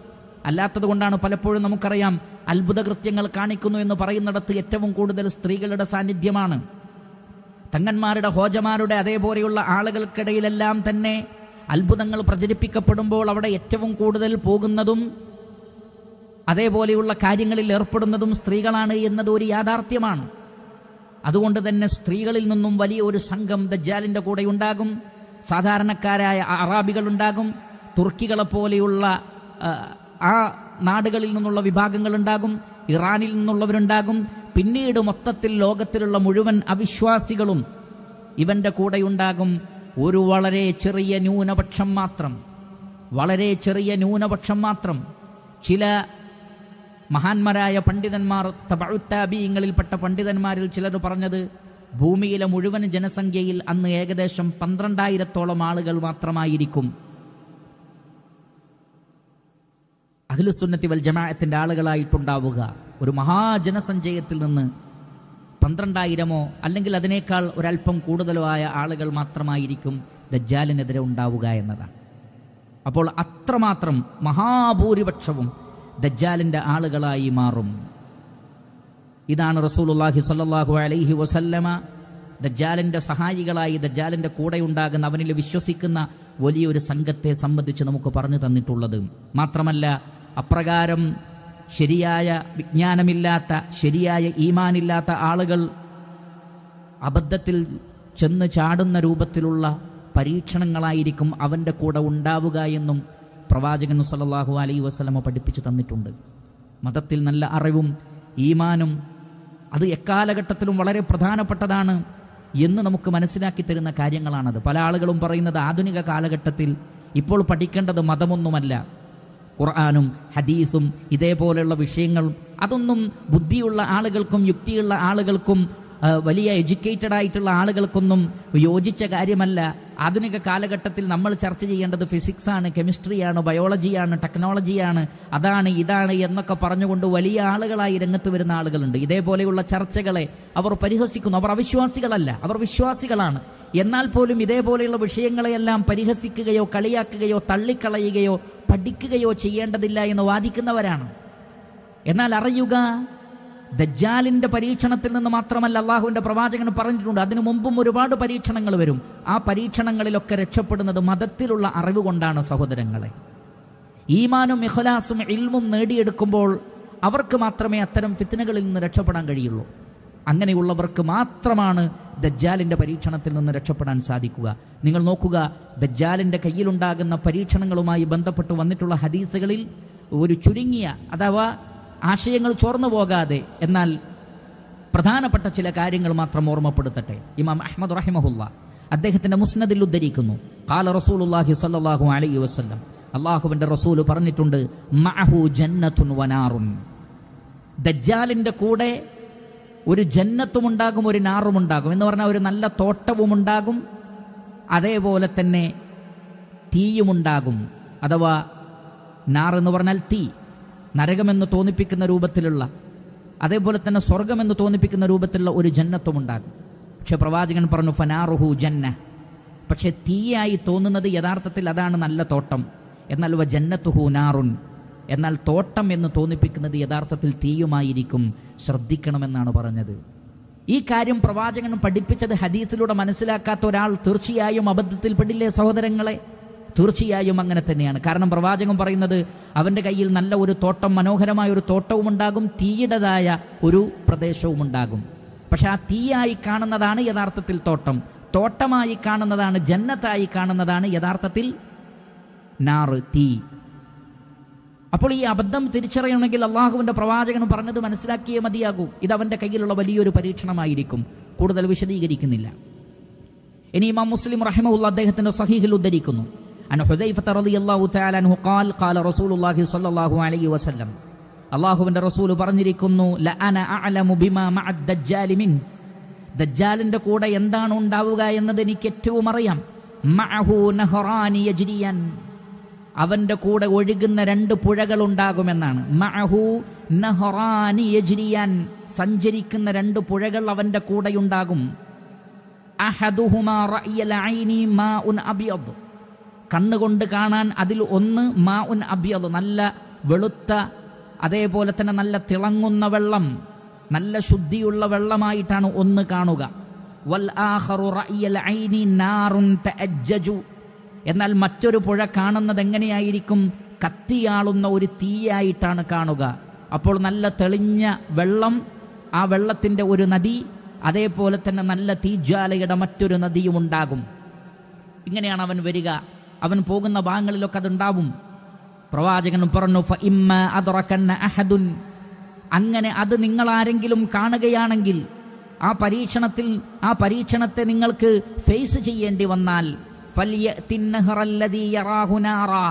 അല്ലാത്തത് കൊണ്ടാണ് പലപ്പോഴും നമുക്കറിയാം അത്ഭുത കൃത്യങ്ങൾ കാണിക്കുന്നു എന്ന് പറയുന്നിടത്ത് ഏറ്റവും കൂടുതൽ സ്ത്രീകളുടെ സാന്നിധ്യമാണ് തങ്ങന്മാരുടെ ഹോജമാരുടെ അതേപോലെയുള്ള ആളുകൾക്കിടയിലെല്ലാം തന്നെ അത്ഭുതങ്ങൾ പ്രചരിപ്പിക്കപ്പെടുമ്പോൾ അവിടെ ഏറ്റവും കൂടുതൽ പോകുന്നതും അതേപോലെയുള്ള കാര്യങ്ങളിൽ ഏർപ്പെടുന്നതും സ്ത്രീകളാണ് എന്നത് ഒരു യാഥാർത്ഥ്യമാണ് അതുകൊണ്ട് തന്നെ സ്ത്രീകളിൽ നിന്നും വലിയ ഒരു സംഘം ദജ്ജാലിൻ്റെ കൂടെ ഉണ്ടാകും സാധാരണക്കാരായ അറാബികൾ ഉണ്ടാകും തുർക്കികളെ പോലെയുള്ള ആ, ആ നാടുകളിൽ നിന്നുള്ള വിഭാഗങ്ങൾ ഉണ്ടാകും ഇറാനിൽ നിന്നുള്ളവരുണ്ടാകും പിന്നീട് മൊത്തത്തിൽ ലോകത്തിലുള്ള മുഴുവൻ അവിശ്വാസികളും ഇവന്റെ കൂടെ ഉണ്ടാകും ഒരു വളരെ ചെറിയ ന്യൂനപക്ഷം മാത്രം വളരെ ചെറിയ ന്യൂനപക്ഷം മാത്രം ചില മഹാന്മാരായ പണ്ഡിതന്മാർ തബഴുത്താബീങ്ങളിൽപ്പെട്ട പണ്ഡിതന്മാരിൽ ചിലർ പറഞ്ഞത് ഭൂമിയിലെ മുഴുവൻ ജനസംഖ്യയിൽ അന്ന് ഏകദേശം പന്ത്രണ്ടായിരത്തോളം ആളുകൾ മാത്രമായിരിക്കും അഖിലുസുന്നത്തി വൽ ജമാഅത്തിന്റെ ആളുകളായിട്ടുണ്ടാവുക ഒരു മഹാജനസഞ്ചയത്തിൽ നിന്ന് പന്ത്രണ്ടായിരമോ അല്ലെങ്കിൽ അതിനേക്കാൾ ഒരല്പം കൂടുതലോ ആയ ആളുകൾ മാത്രമായിരിക്കും ദജ്ജാലിനെതിരെ ഉണ്ടാവുക എന്നതാണ് അപ്പോൾ അത്രമാത്രം മഹാഭൂരിപക്ഷവും ദജ്ജാലിൻ്റെ ആളുകളായി മാറും ഇതാണ് റസൂലുള്ളാഹി സ്വല്ലല്ലാഹു അലൈഹി വസല്ലമ ദജ്ജാലിൻ്റെ സഹായികളായി ദജ്ജാലിൻ്റെ കൂടെ ഉണ്ടാകുന്ന അവനിൽ വിശ്വസിക്കുന്ന വലിയൊരു സംഘത്തെ സംബന്ധിച്ച് നമുക്ക് പറഞ്ഞു തന്നിട്ടുള്ളത് മാത്രമല്ല അപ്രകാരം ശരിയായ വിജ്ഞാനമില്ലാത്ത ശരിയായ ഈമാനില്ലാത്ത ആളുകൾ അബദ്ധത്തിൽ ചെന്ന് ചാടുന്ന രൂപത്തിലുള്ള പരീക്ഷണങ്ങളായിരിക്കും അവൻ്റെ കൂടെ ഉണ്ടാവുക എന്നും പ്രവാചകൻ സല്ലല്ലാഹു അലൈ വസല്ലമ പഠിപ്പിച്ചു തന്നിട്ടുണ്ട് മതത്തിൽ നല്ല അറിവും ഈമാനും അത് എക്കാലഘട്ടത്തിലും വളരെ പ്രധാനപ്പെട്ടതാണ് എന്ന് നമുക്ക് മനസ്സിലാക്കി തരുന്ന കാര്യങ്ങളാണത് പല ആളുകളും പറയുന്നത് ആധുനിക കാലഘട്ടത്തിൽ ഇപ്പോൾ പഠിക്കേണ്ടത് മതമൊന്നുമല്ല ഖുർആാനും ഹദീസും ഇതേപോലെയുള്ള വിഷയങ്ങളും അതൊന്നും ബുദ്ധിയുള്ള ആളുകൾക്കും യുക്തിയുള്ള ആളുകൾക്കും ആ, വലിയ എഡ്യൂക്കേറ്റഡ് ആയിട്ടുള്ള ആളുകൾക്കൊന്നും യോജിച്ച കാര്യമല്ല ആധുനിക കാലഘട്ടത്തിൽ നമ്മൾ ചർച്ച ചെയ്യേണ്ടത് ഫിസിക്സാണ് കെമിസ്ട്രിയാണ് ബയോളജിയാണ് ടെക്നോളജിയാണ് അതാണ് ഇതാണ് എന്നൊക്കെ പറഞ്ഞുകൊണ്ട് വലിയ ആളുകളായി രംഗത്ത് വരുന്ന ആളുകളുണ്ട് ഇതേപോലെയുള്ള ചർച്ചകളെ അവർ പരിഹസിക്കുന്നു അവർ അവിശ്വാസികളല്ല അവർ വിശ്വാസികളാണ് എന്നാൽ പോലും ഇതേപോലെയുള്ള വിഷയങ്ങളെയെല്ലാം പരിഹസിക്കുകയോ കളിയാക്കുകയോ തള്ളിക്കളയുകയോ പഠിക്കുകയോ ചെയ്യേണ്ടതില്ല എന്ന് വാദിക്കുന്നവരാണ് എന്നാൽ അറിയുക ദജ്ജാലിന്റെ പരീക്ഷണത്തിൽ നിന്ന് മാത്രമല്ല അള്ളാഹുവിന്റെ പ്രവാചകൻ പറഞ്ഞിട്ടുണ്ട് അതിനു മുമ്പും ഒരുപാട് പരീക്ഷണങ്ങൾ വരും ആ പരീക്ഷണങ്ങളിലൊക്കെ രക്ഷപ്പെടുന്നത് മതത്തിലുള്ള അറിവ് കൊണ്ടാണ് സഹോദരങ്ങളെ ഈമാനും ഇഖ്ലാസും ഇൽമും നേടിയെടുക്കുമ്പോൾ അവർക്ക് മാത്രമേ അത്തരം ഫിത്തനകളിൽ നിന്ന് രക്ഷപ്പെടാൻ കഴിയുള്ളൂ അങ്ങനെയുള്ളവർക്ക് മാത്രമാണ് ദജ്ജാലിന്റെ പരീക്ഷണത്തിൽ നിന്ന് രക്ഷപ്പെടാൻ സാധിക്കുക നിങ്ങൾ നോക്കുക ദജ്ജാലിന്റെ കയ്യിലുണ്ടാകുന്ന പരീക്ഷണങ്ങളുമായി ബന്ധപ്പെട്ട് വന്നിട്ടുള്ള ഹദീസുകളിൽ ഒരു ചുരുങ്ങിയ അഥവാ ആശയങ്ങൾ ചോർന്നു പോകാതെ എന്നാൽ പ്രധാനപ്പെട്ട ചില കാര്യങ്ങൾ മാത്രം ഓർമ്മപ്പെടുത്തട്ടെ ഇമാം അഹമ്മദ് റഹിമഹുല്ല അദ്ദേഹത്തിന്റെ മുസ്നദിൽ ഉദ്ധരിക്കുന്നു കാല റസൂലുള്ളാഹി സ്വല്ലല്ലാഹു അലൈഹി വസല്ലം അള്ളാഹുവിന്റെ റസൂല് പറഞ്ഞിട്ടുണ്ട് മഅഹു ജന്നത്തുൻ വനാറുൻ ദജ്ജാലിന്റെ കൂടെ ഒരു ജന്നത്തും ഉണ്ടാകും ഒരു നാറും ഉണ്ടാകും എന്ന് പറഞ്ഞാൽ ഒരു നല്ല തോട്ടവും ഉണ്ടാകും അതേപോലെ തന്നെ തീയുമുണ്ടാകും അഥവാ നാർ എന്ന് പറഞ്ഞാൽ തീ നരകമെന്ന് തോന്നിപ്പിക്കുന്ന രൂപത്തിലുള്ള അതേപോലെ തന്നെ സ്വർഗമെന്ന് തോന്നിപ്പിക്കുന്ന രൂപത്തിലുള്ള ഒരു ജന്നത്തും ഉണ്ടാകും പക്ഷെ പ്രവാചകൻ പറഞ്ഞു ഫനാറുഹു ജന്ന പക്ഷെ തീയായി തോന്നുന്നത് യഥാർത്ഥത്തിൽ അതാണ് നല്ല തോട്ടം എന്നാൽ വ ജന്നത്തുഹു നാറുൻ എന്നാൽ തോട്ടം എന്ന് തോന്നിപ്പിക്കുന്നത് യഥാർത്ഥത്തിൽ തീയുമായിരിക്കും ശ്രദ്ധിക്കണമെന്നാണ് പറഞ്ഞത് ഈ കാര്യം പ്രവാചകൻ പഠിപ്പിച്ചത് ഹദീസിലൂടെ മനസ്സിലാക്കാത്ത ഒരാൾ തീർച്ചയായും അബദ്ധത്തിൽ പെടില്ലേ സഹോദരങ്ങളെ തീർച്ചയായും അങ്ങനെ തന്നെയാണ് കാരണം പ്രവാചകൻ പറയുന്നത് അവൻ്റെ കയ്യിൽ നല്ല ഒരു തോട്ടം മനോഹരമായ ഒരു തോട്ടവും ഉണ്ടാകും തീയുടേതായ ഒരു പ്രദേശവും ഉണ്ടാകും പക്ഷെ ആ തീയായി കാണുന്നതാണ് യഥാർത്ഥത്തിൽ തോട്ടം തോട്ടമായി കാണുന്നതാണ് ജന്നത്തായി കാണുന്നതാണ് യഥാർത്ഥത്തിൽ നാറ് തീ അപ്പോൾ ഈ അബദ്ധം തിരിച്ചറിയണമെങ്കിൽ അള്ളാഹുവിന്റെ പ്രവാചകൻ പറഞ്ഞത് മനസ്സിലാക്കിയേ മതിയാകൂ ഇത് അവന്റെ കയ്യിലുള്ള വലിയൊരു പരീക്ഷണമായിരിക്കും കൂടുതൽ വിശദീകരിക്കുന്നില്ല ഇനി ഇമാം മുസ്ലിം റഹിമഹുല്ല അദ്ദേഹത്തിന്റെ സഹീഹിൽ ഉദ്ധരിക്കുന്നു അൻ ഹുദൈഫത്ത് റളിയല്ലാഹു തആല അൻഹു ഖാൽ ഖാല റസൂലുള്ളാഹി സ്വല്ലല്ലാഹു അലൈഹി വസല്ലം അള്ളാഹുവിന്റെ റസൂൽ പറഞ്ഞിരിക്കുന്നു ലഅന അഅലമു ബിമാ മഅ ദജ്ജാലി മിൻ ദജ്ജാലിന്റെ കൂടെ എന്താണ് ഉണ്ടാവുക എന്നത് എനിക്ക് ഏറ്റവും അറിയാം മഅഹു നഹറാനി യജ്രിയാൻ അവന്റെ കൂടെ ഒഴുകുന്ന രണ്ട് പുഴകൾ ഉണ്ടാകുമെന്നാണ് മഅഹു നഹറാനി യജ്രിയാൻ സഞ്ചരിക്കുന്ന രണ്ട് പുഴകൾ അവന്റെ കൂടെയുണ്ടാകും അഹദുഹുമാ റഅയൽ ഐനി മാഉൻ അബിയദ് കണ്ണുകൊണ്ട് കാണാൻ അതിൽ ഒന്ന് മാ ഉൻ അബിയദ് നല്ല വെളുത്ത അതേപോലെ തന്നെ നല്ല തിളങ്ങുന്ന വെള്ളം നല്ല ശുദ്ധിയുള്ള വെള്ളമായിട്ടാണ് ഒന്ന് കാണുക വൽ ആഖറു റഅയൽ ഐനി നാറുൻ തഅജ്ജജു എന്നാൽ മറ്റൊരു പുഴ കാണുന്നത് എങ്ങനെയായിരിക്കും കത്തിയാളുന്ന ഒരു തീയായിട്ടാണ് കാണുക അപ്പോൾ നല്ല തെളിഞ്ഞ വെള്ളം ആ വെള്ളത്തിൻ്റെ ഒരു നദി അതേപോലെ തന്നെ നല്ല തീജ്വാലയുടെ മറ്റൊരു നദിയും ഉണ്ടാകും ഇങ്ങനെയാണ് അവൻ വരിക അവൻ പോകുന്ന ഭാഗങ്ങളിലൊക്കെ അതുണ്ടാവും പ്രവാചകൻ പറഞ്ഞു "ഫ ഇമ്മ അദ്റകന്ന അഹദുൻ അങ്ങനെ അത് നിങ്ങൾ ആരെങ്കിലും കാണുകയാണെങ്കിൽ ആ പരീക്ഷണത്തിൽ ആ പരീക്ഷണത്തെ നിങ്ങൾക്ക് ഫേസ് ചെയ്യേണ്ടി വന്നാൽ ഫല്യഅതി النهرالذي يراه نارا.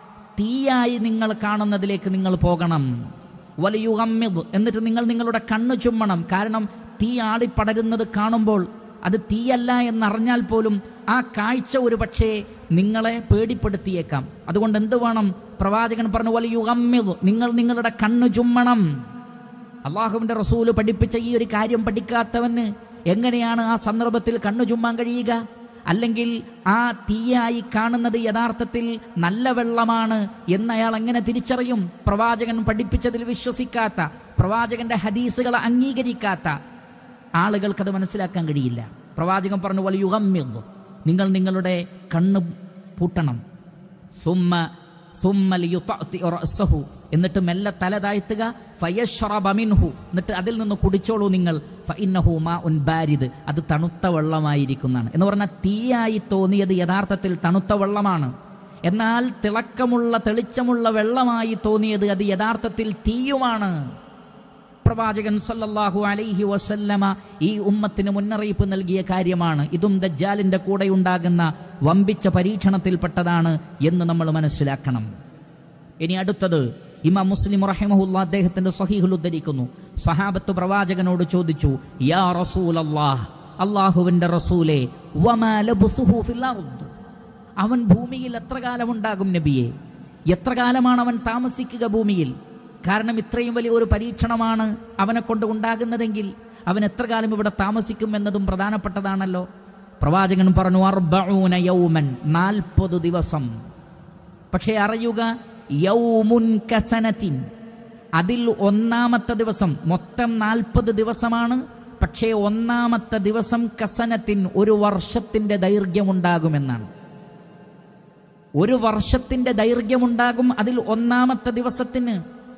തീയായി നിങ്ങൾ കാണുന്നതിലേക്ക് നിങ്ങൾ പോകണം വലിയുഗമ്മിദ് എന്നിട്ട് നിങ്ങൾ നിങ്ങളുടെ കണ്ണ് ചുമ്മണം കാരണം തീ ആളിപ്പടരുന്നത് കാണുമ്പോൾ അത് തീയല്ല എന്നറിഞ്ഞാൽ പോലും ആ കാഴ്ച ഒരു പക്ഷേ നിങ്ങളെ പേടിപ്പെടുത്തിയേക്കാം അതുകൊണ്ട് എന്ത് വേണം പ്രവാചകൻ പറഞ്ഞു വലിയുഗമ്മിദ് നിങ്ങൾ നിങ്ങളുടെ കണ്ണ് ചുമ്മണം അള്ളാഹുവിന്റെ റസൂല് പഠിപ്പിച്ച ഈ ഒരു കാര്യം പഠിക്കാത്തവന് എങ്ങനെയാണ് ആ സന്ദർഭത്തിൽ കണ്ണു ചുമ്മാൻ കഴിയുക അല്ലെങ്കിൽ ആ തീയായി കാണുന്നത് യഥാർത്ഥത്തിൽ നല്ല വെള്ളമാണ് എന്ന് അയാൾ എങ്ങനെ തിരിച്ചറിയും പ്രവാചകൻ പഠിപ്പിച്ചതിൽ വിശ്വസിക്കാത്ത പ്രവാചകന്റെ ഹദീസുകൾ അംഗീകരിക്കാത്ത ആളുകൾക്കത് മനസ്സിലാക്കാൻ കഴിയില്ല പ്രവാചകൻ പറഞ്ഞു വലിയ യുഗമ്യത് നിങ്ങൾ നിങ്ങളുടെ കണ്ണ് പൂട്ടണം സുമ്മ സുമ്മ ലിയുതഅതി റഅസഹു എന്നിട്ട് മെല്ലെ തല താഴ്ത്തുക ഫയശ്റബ മിൻഹു എന്നിട്ട് അതിൽ നിന്ന് കുടിച്ചോളൂ നിങ്ങൾ ഫഇന്നഹു മാഉൻ ബാരിദ് അത് തണുത്ത വെള്ളമായിരിക്കുന്നതാണ് എന്ന് പറഞ്ഞാൽ തീയായി തോന്നിയത് യഥാർത്ഥത്തിൽ തണുത്ത വെള്ളമാണ് എന്നാൽ തിളക്കമുള്ള തെളിച്ചമുള്ള വെള്ളമായി തോന്നിയത് അത് യഥാർത്ഥത്തിൽ തീയുമാണ് പ്രവാചകൻ സല്ലല്ലാഹു അലൈഹി വസല്ലമ ഈ ഉമ്മത്തിന് മുന്നറിയിപ്പ് നൽകിയ കാര്യമാണ് ഇതും ദജ്ജാലിന്റെ കൂടെ ഉണ്ടാകുന്ന വമ്പിച്ച പരീക്ഷണത്തിൽപ്പെട്ടതാണ് എന്ന് നമ്മൾ മനസ്സിലാക്കണം ഇനി അടുത്തത് ഇമാം മുസ്ലിം റഹിമഹുല്ല അദ്ദേഹത്തിന്റെ സഹീഹുൽ ഉദ്ധരിക്കുന്നു സഹാബത്ത് പ്രവാചകനോട് ചോദിച്ചു യാ റസൂൽ അള്ളാഹ് അള്ളാഹുവിന്റെ റസൂലെ വമാ ലബ്സുഹു ഫിൽ അർദ് അവൻ ഭൂമിയിൽ എത്ര കാലമുണ്ടാകും നബിയെ എത്ര കാലമാണ് അവൻ താമസിക്കുക ഭൂമിയിൽ കാരണം ഇത്രയും വലിയ ഒരു പരീക്ഷണമാണ് അവനെ കൊണ്ട് ഉണ്ടാകുന്നതെങ്കിൽ അവൻ എത്ര കാലം ഇവിടെ താമസിക്കും എന്നതും പ്രധാനപ്പെട്ടതാണല്ലോ പ്രവാചകൻ പറഞ്ഞു അർബഊന യൗമൻ നാൽപ്പത് ദിവസം പക്ഷേ അറിയുക യൗമുൻ കസനത്തിൻ അതിൽ ഒന്നാമത്തെ ദിവസം മൊത്തം നാൽപ്പത് ദിവസമാണ് പക്ഷേ ഒന്നാമത്തെ ദിവസം കസനത്തിൻ ഒരു വർഷത്തിന്റെ ദൈർഘ്യമുണ്ടാകുമെന്നാണ് ഒരു വർഷത്തിന്റെ ദൈർഘ്യമുണ്ടാകും അതിൽ ഒന്നാമത്തെ ദിവസത്തിന്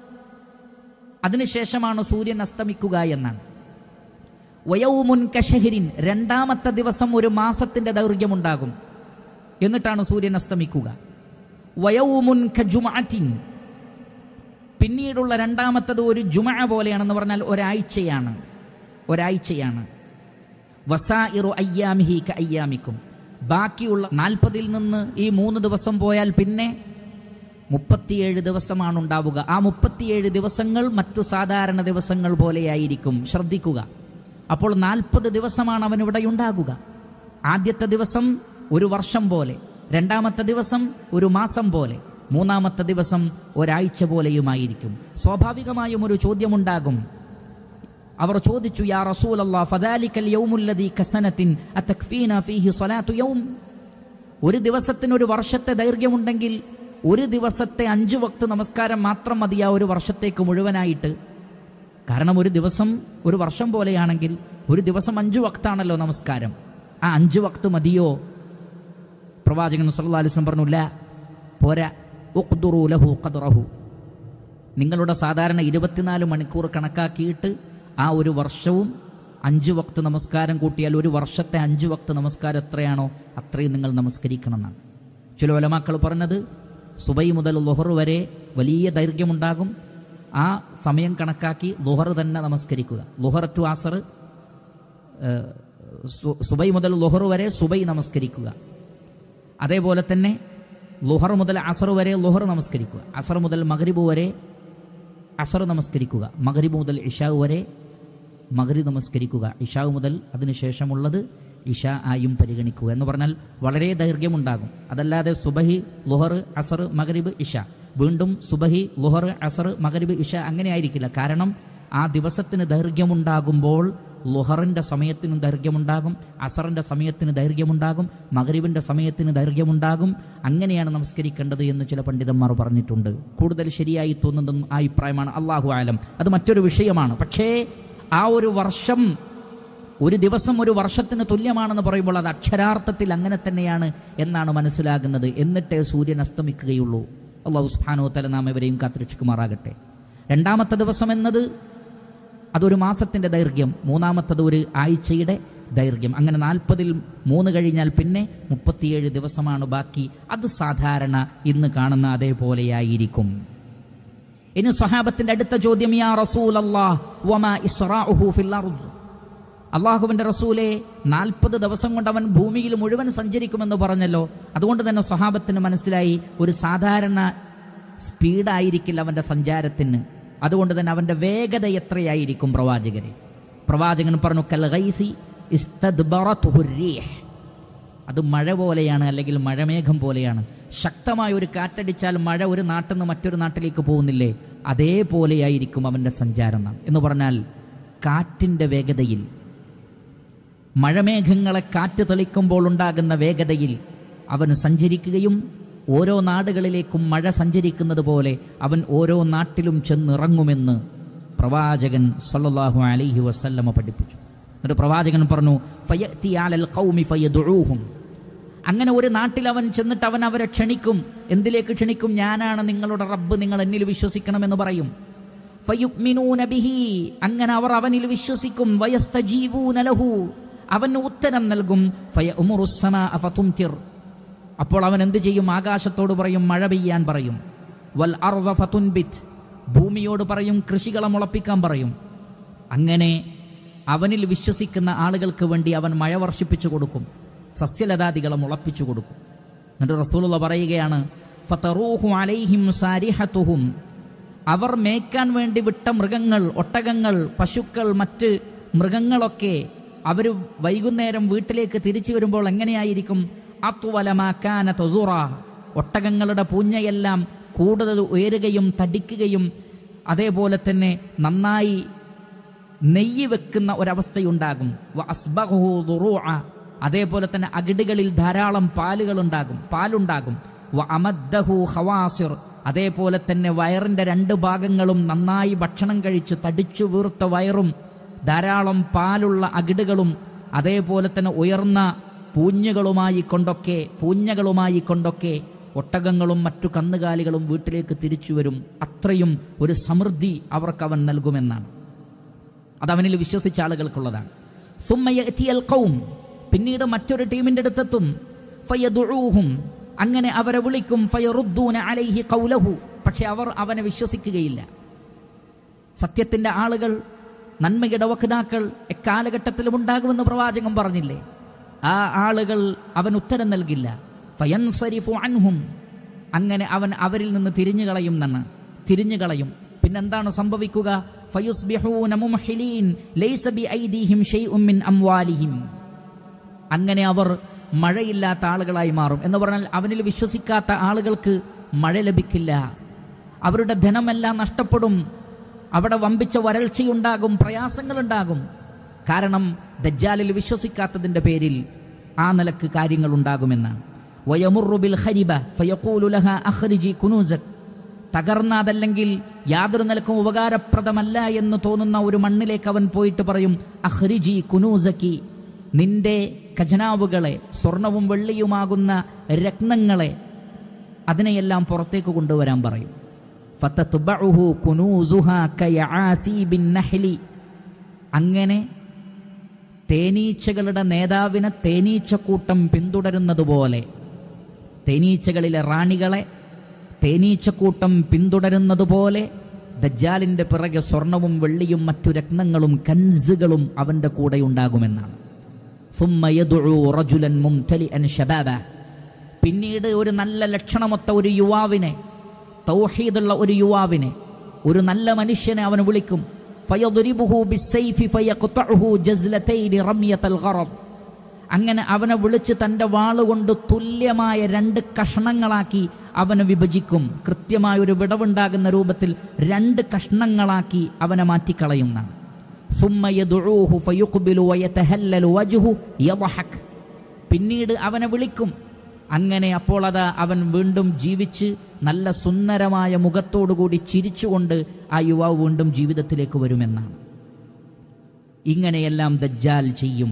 അതിനുശേഷമാണ് സൂര്യൻ അസ്തമിക്കുക എന്നാണ് വയൗമുൻ കഷഹിരിൻ രണ്ടാമത്തെ ദിവസം ഒരു മാസത്തിന്റെ ദൈർഘ്യമുണ്ടാകും എന്നിട്ടാണ് സൂര്യൻ അസ്തമിക്കുക വയൗമുൻ ഖജുമാറ്റിൻ പിന്നീടുള്ള രണ്ടാമത്തത് ഒരു ജുമ പോലെയാണെന്ന് പറഞ്ഞാൽ ഒരാഴ്ചയാണ് ഒരാഴ്ചയാണ് വസായിറു അയ്യാമിഹി ക അയ്യാമിക്കും ബാക്കിയുള്ള നാൽപ്പതിൽ നിന്ന് ഈ മൂന്ന് ദിവസം പോയാൽ പിന്നെ മുപ്പത്തിയേഴ് ദിവസമാണ് ഉണ്ടാവുക ആ മുപ്പത്തിയേഴ് ദിവസങ്ങൾ മറ്റു സാധാരണ ദിവസങ്ങൾ പോലെയായിരിക്കും ശ്രദ്ധിക്കുക അപ്പോൾ നാൽപ്പത് ദിവസമാണ് അവൻ ഇവിടെ ഉണ്ടാകുക ആദ്യത്തെ ദിവസം ഒരു വർഷം പോലെ രണ്ടാമത്തെ ദിവസം ഒരു മാസം പോലെ മൂന്നാമത്തെ ദിവസം ഒരാഴ്ച പോലെയുമായിരിക്കും സ്വാഭാവികമായും ഒരു ചോദ്യമുണ്ടാകും അവർ ചോദിച്ചു യാ റസൂൽ അല്ലാ ഫദാലിക്കൽ യൗമുല്ലദീ കസനത്തിൻ അതക്ഫീന ഫീഹി സ്വലാത്തു യൗം ഒരു ദിവസത്തിന് ഒരു വർഷത്തെ ദൈർഘ്യമുണ്ടെങ്കിൽ ഒരു ദിവസത്തെ അഞ്ചു വക്ത് നമസ്കാരം മാത്രം മതിയാ ഒരു വർഷത്തേക്ക് മുഴുവനായിട്ട് കാരണം ഒരു ദിവസം ഒരു വർഷം പോലെയാണെങ്കിൽ ഒരു ദിവസം അഞ്ചു വക്താണല്ലോ നമസ്കാരം ആ അഞ്ചു വക്ത് മതിയോ പ്രവാചകൻ സല്ലല്ലാഹു അലൈഹി വസല്ലം പറഞ്ഞു "ലാ, പോരാ ഉഖ്ദുറു ലഹു ഖദ്റഹു നിങ്ങളുടെ സാധാരണ ഇരുപത്തിനാല് മണിക്കൂർ കണക്കാക്കിയിട്ട് ആ ഒരു വർഷവും അഞ്ച് വക്ത് നമസ്കാരം കൂട്ടിയാൽ ഒരു വർഷത്തെ അഞ്ച് വക്ത് നമസ്കാരം എത്രയാണോ അത്രയും നിങ്ങൾ നമസ്കരിക്കണം എന്നാണ് ചില ഒലമാക്കൾ പറഞ്ഞത് സുബൈ മുതൽ ലുഹർ വരെ വലിയ ദൈർഘ്യമുണ്ടാകും ആ സമയം കണക്കാക്കി ലുഹർ തന്നെ നമസ്കരിക്കുക ലുഹർ ടു ആസർ സു- സുബൈ മുതൽ ലുഹർ വരെ സുബൈ നമസ്കരിക്കുക അതേപോലെ തന്നെ ലുഹർ മുതൽ അസർ വരെ ലുഹർ നമസ്കരിക്കുക അസർ മുതൽ മഗ്രിബ് വരെ അസർ നമസ്കരിക്കുക മഗ്രിബ് മുതൽ ഇഷാവ് വരെ മഗ്രി നമസ്കരിക്കുക ഇഷാവ് മുതൽ അതിനുശേഷമുള്ളത് ഇഷ ആയും പരിഗണിക്കുക എന്ന് പറഞ്ഞാൽ വളരെ ദൈർഘ്യമുണ്ടാകും അതല്ലാതെ സുബഹി ലുഹർ അസർ മഗ്രിബ് ഇഷ വീണ്ടും സുബഹി ലുഹർ അസർ മഗ്രിബ് ഇഷ അങ്ങനെ ആയിരിക്കില്ല കാരണം ആ ദിവസത്തിന് ദൈർഘ്യമുണ്ടാകുമ്പോൾ ലുഹറിൻ്റെ സമയത്തിന് ദൈർഘ്യമുണ്ടാകും അസറിൻ്റെ സമയത്തിന് ദൈർഘ്യമുണ്ടാകും മകരിവിൻ്റെ സമയത്തിന് ദൈർഘ്യമുണ്ടാകും അങ്ങനെയാണ് നമസ്കരിക്കേണ്ടത് എന്ന് ചില പണ്ഡിതന്മാർ പറഞ്ഞിട്ടുണ്ട് കൂടുതൽ ശരിയായി തോന്നുന്നതും ആ അഭിപ്രായമാണ് അള്ളാഹു ആലം അത് മറ്റൊരു വിഷയമാണ് പക്ഷേ ആ ഒരു വർഷം ഒരു ദിവസം ഒരു വർഷത്തിന് തുല്യമാണെന്ന് പറയുമ്പോൾ അത് അക്ഷരാർത്ഥത്തിൽ അങ്ങനെ തന്നെയാണ് എന്നാണ് മനസ്സിലാകുന്നത് എന്നിട്ടേ സൂര്യൻ അസ്തമിക്കുകയുള്ളൂ അള്ളാഹു സുബ്ഹാനഹു വ തആല നാം ഇവരെയും കാത്തുരക്ഷിക്കുമാറാകട്ടെ രണ്ടാമത്തെ ദിവസം എന്നത് അതൊരു മാസത്തിൻ്റെ ദൈർഘ്യം മൂന്നാമത്തത് ഒരു ആഴ്ചയുടെ ദൈർഘ്യം അങ്ങനെ നാൽപ്പതിൽ മൂന്ന് കഴിഞ്ഞാൽ പിന്നെ മുപ്പത്തിയേഴ് ദിവസമാണ് ബാക്കി അത് സാധാരണ ഇന്ന് കാണുന്ന അതേപോലെയായിരിക്കും ഇനി സഹാബത്തിന്റെ അടുത്ത ചോദ്യം യാ റസൂൽ അള്ളാഹുവിന്റെ റസൂലെ നാൽപ്പത് ദിവസം കൊണ്ട് അവൻ ഭൂമിയിൽ മുഴുവൻ സഞ്ചരിക്കുമെന്ന് പറഞ്ഞല്ലോ അതുകൊണ്ട് തന്നെ സഹാബത്തിന് മനസ്സിലായി ഒരു സാധാരണ സ്പീഡായിരിക്കില്ല അവന്റെ സഞ്ചാരത്തിന് അതുകൊണ്ട് തന്നെ അവന്റെ വേഗത എത്രയായിരിക്കും പ്രവാചകരെ പ്രവാചകൻ പറഞ്ഞു കൽ ഗൈസി ഇസ്തദ്ബറത്തുഹു റീഹ് അത് മഴ പോലെയാണ് അല്ലെങ്കിൽ മഴമേഘം പോലെയാണ് ശക്തമായ ഒരു കാറ്റടിച്ചാൽ മഴ ഒരു നാട്ടിൽ നിന്ന് മറ്റൊരു നാട്ടിലേക്ക് പോകുന്നില്ലേ അതേപോലെയായിരിക്കും അവൻ്റെ സഞ്ചാരം നാം എന്ന് പറഞ്ഞാൽ കാറ്റിൻ്റെ വേഗതയിൽ മഴമേഘങ്ങളെ കാറ്റ് തെളിക്കുമ്പോൾ ഉണ്ടാകുന്ന വേഗതയിൽ അവൻ സഞ്ചരിക്കുകയും ഓരോ നാടുകളിലേക്കും മഴ സഞ്ചരിക്കുന്നത് പോലെ അവൻ ഓരോ നാട്ടിലും ചെന്നിറങ്ങുമെന്ന് പ്രവാചകൻ സല്ലല്ലാഹു അലൈഹി വസല്ലമ പഠിപ്പിച്ചു എന്നിട്ട് പ്രവാചകൻ പറഞ്ഞു ഫയത്തി ആലൽ ഖൗമി ഫയദുഊഹും അങ്ങനെ ഒരു നാട്ടിൽ അവൻ ചെന്നിട്ട് അവൻ അവരെ ക്ഷണിക്കും എന്തിലേക്ക് ക്ഷണിക്കും ഞാനാണ് നിങ്ങളുടെ റബ്ബ് നിങ്ങൾ എന്നിൽ വിശ്വസിക്കണമെന്ന് പറയും ഫയുക്മിനൂന ബിഹി അങ്ങനെ അവർ അവനിൽ വിശ്വസിക്കും വയസ്തജീവൂന ലഹു അവന് ഉത്തരം നൽകും ഫയഉമുറുസ്സമാ ഫതുംതിർ അപ്പോൾ അവൻ എന്ത് ചെയ്യും ആകാശത്തോട് പറയും മഴ പെയ്യാൻ പറയും വൽ അർദ ഫതുൻബിത് ഭൂമിയോട് പറയും കൃഷികളെ മുളപ്പിക്കാൻ പറയും അങ്ങനെ അവനിൽ വിശ്വസിക്കുന്ന ആളുകൾക്ക് വേണ്ടി അവൻ മഴ വർഷിപ്പിച്ചു കൊടുക്കും സസ്യലതാദികളെ മുളപ്പിച്ചു കൊടുക്കും എന്നിട്ട് റസൂലുള്ള പറയുകയാണ് ഫതറൂഹു അലൈഹിം സാരിഹത്തുഹും അവർ മേയ്ക്കാൻ വേണ്ടി വിട്ട മൃഗങ്ങൾ ഒട്ടകങ്ങൾ പശുക്കൾ മറ്റ് മൃഗങ്ങളൊക്കെ അവർ വൈകുന്നേരം വീട്ടിലേക്ക് തിരിച്ചു വരുമ്പോൾ എങ്ങനെയായിരിക്കും അത്വലമാക്കാന തൊതുറ ഒട്ടകങ്ങളുടെ പൂഞ്ഞയെല്ലാം കൂടുതൽ ഉയരുകയും തടിക്കുകയും അതേപോലെ തന്നെ നന്നായി നെയ്യ് വെക്കുന്ന ഒരവസ്ഥയുണ്ടാകും വ അസ്ബഹു ദുറൂഅ. അതേപോലെ തന്നെ അകിടുകളിൽ ധാരാളം പാലുകൾ ഉണ്ടാകും പാലുണ്ടാകും വ അമദ്ദഹു ഖവാസിർ. അതേപോലെ തന്നെ വയറിന്റെ രണ്ട് ഭാഗങ്ങളും നന്നായി ഭക്ഷണം കഴിച്ച് തടിച്ചു വീർത്ത വയറും ധാരാളം പാലുള്ള അകിടുകളും അതേപോലെ തന്നെ ഉയർന്ന പൂഞ്ഞുകളുമായി കൊണ്ടൊക്കെ പൂഞ്ഞകളുമായി കൊണ്ടൊക്കെ ഒട്ടകങ്ങളും മറ്റു കന്നുകാലികളും വീട്ടിലേക്ക് തിരിച്ചു വരും അത്രയും ഒരു സമൃദ്ധി അവർക്ക് അവൻ നൽകുമെന്നാണ് അത് അവനിൽ വിശ്വസിച്ച ആളുകൾക്കുള്ളതാണ് സുമ്മയത്തിയൽ ഖൗം പിന്നീട് മറ്റൊരു ടീമിന്റെ അടുത്തെത്തും ഫയദുഊഹും അങ്ങനെ അവരെ വിളിക്കും ഫയറുദ്ദൂന അലൈഹി ഖൗലഹു പക്ഷെ അവർ അവനെ വിശ്വസിക്കുകയില്ല സത്യത്തിന്റെ ആളുകൾ നന്മയുടെ വക്താക്കൾ എക്കാലഘട്ടത്തിലും ഉണ്ടാകുമെന്ന് പ്രവാചകൻ പറഞ്ഞില്ലേ ആ ആളുകൾ അവൻ ഉത്തരം നൽകില്ല ഫയൻസരിഫു അൻഹും അങ്ങനെ അവൻ അവരിൽ നിന്ന് തിരിഞ്ഞു കളയും എന്നാണ് തിരിഞ്ഞു കളയും പിന്നെന്താണ് സംഭവിക്കുക ഫയുസ്ബിഹൂന മുംഹിലീൻ ലൈസ ബിഐദീഹിം ഷൈഉം മിൻ അംവാലിഹിം അങ്ങനെ അവർ മഴയില്ലാത്ത ആളുകളായി മാറും എന്ന് പറഞ്ഞാൽ അവനിൽ വിശ്വസിക്കാത്ത ആളുകൾക്ക് മഴ ലഭിക്കില്ല അവരുടെ ധനമെല്ലാം നഷ്ടപ്പെടും അവിടെ വമ്പിച്ച വരൾച്ചയുണ്ടാകും പ്രയാസങ്ങളുണ്ടാകും കാരണം ദജ്ജാലിൽ വിശ്വസിക്കാത്തതിന്റെ പേരിൽ ആ നിലക്ക് കാര്യങ്ങൾ ഉണ്ടാകുമെന്നാണ് വയമുറുബിൽ ഹരിബ ഫയഖൂലു ലഹ അഖ്രിജി കുനൂസക് തകർന്ന അതല്ലെങ്കിൽ യാതൊരു നിലക്കും ഉപകാരപ്രദമല്ല എന്ന് തോന്നുന്ന ഒരു മണ്ണിലേക്ക് അവൻ പോയിട്ട് പറയും അഹ്രിജി കുനൂസക്കി നിന്റെ ഖജനാവുകളെ സ്വർണവും വെള്ളിയുമാകുന്ന രത്നങ്ങളെ അതിനെയെല്ലാം പുറത്തേക്ക് കൊണ്ടുവരാൻ പറയും ഫത്തത്ബഉഹു കുനൂസുഹാ കയആസീബിൻ നഹ്ലി അങ്ങനെ തേനീച്ചകളുടെ നേതാവിനെ തേനീച്ചക്കൂട്ടം പിന്തുടരുന്നത് പോലെ തേനീച്ചകളിലെ റാണികളെ തേനീച്ചക്കൂട്ടം പിന്തുടരുന്നത് പോലെ ദജ്ജാലിന്റെ പിറകെ സ്വർണവും വെള്ളിയും മറ്റു രത്നങ്ങളും കൻസുകളും അവന്റെ കൂടെ ഉണ്ടാകുമെന്നാണ് ثم يدعو رجلا ممتلئا شبابا പിന്നീട് ഒരു നല്ല ലക്ഷണമൊത്ത ഒരു യുവാവിനെ തൗഹീദുള്ള ഒരു യുവാവിനെ ഒരു നല്ല മനുഷ്യനെ അവൻ വിളിക്കും ഫയദ്രിബുഹു ബിസ്സൈഫി ഫയഖ്തഉഹു ജസ്ലതൈൻ റമിയത്തൽ ഗറബ് അങ്ങനെ അവനെ വിളിച്ച് തൻ്റെ വാളുകൊണ്ട് തുല്യമായ രണ്ട് കഷ്ണങ്ങളാക്കി അവനെ വിഭജിക്കും കൃത്യമായ ഒരു വിടവുണ്ടാകുന്ന രൂപത്തിൽ രണ്ട് കഷ്ണങ്ങളാക്കി അവനെ മാറ്റിക്കളയുന്നതാണ് ثم يدعوه فيقبل ويتهلل وجهه يضحك പിന്നീട് അവനെ വിളിക്കും അങ്ങനെ അപ്പോൾ അതാ അവൻ വീണ്ടും ജീവിച്ച് നല്ല സുന്ദരമായ മുഖത്തോടുകൂടി ചിരിച്ചുകൊണ്ട് ആ യുവാവ് വീണ്ടും ജീവിതത്തിലേക്ക് വരുമെന്നാണ് ഇങ്ങനെയെല്ലാം ദജ്ജാൽ ചെയ്യും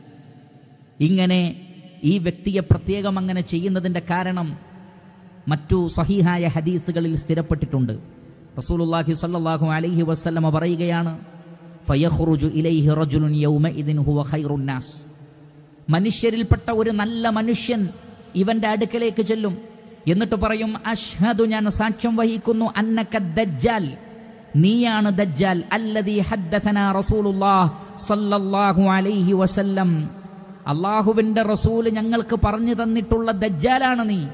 ഇങ്ങനെ ഈ വ്യക്തിയെ പ്രത്യേകം അങ്ങനെ ചെയ്യുന്നതിൻ്റെ കാരണം മറ്റു സഹിഹായ ഹദീസുകളിൽ സ്ഥിരപ്പെട്ടിട്ടുണ്ട് റസൂലുള്ളാഹി സ്വല്ലല്ലാഹു അലൈഹി വസല്ലമ പറയുകയാണ് ഫയഖ്റുജു ഇലൈഹി റജുലുൻ യൗമഇദിൻ ഹുവ ഖൈറുൻ നാസ് മനുഷ്യരിൽപ്പെട്ട ഒരു നല്ല മനുഷ്യൻ ഇവന്റെ അടുക്കലേക്ക് ചെല്ലും എന്നിട്ട് പറയും അഷ്ഹദു ഞാൻ സാക്ഷ്യം വഹിക്കുന്നു അന്നക ദജ്ജാൽ നീയാണ് ദജ്ജാൽ അല്ലദീ ഹദ്ദസനാ റസൂലുള്ളാഹ് സല്ലല്ലാഹു അലൈഹി വസല്ലം അള്ളാഹുവിന്റെ റസൂല് ഞങ്ങൾക്ക് പറഞ്ഞു തന്നിട്ടുള്ള ദജ്ജാലാണ് നീ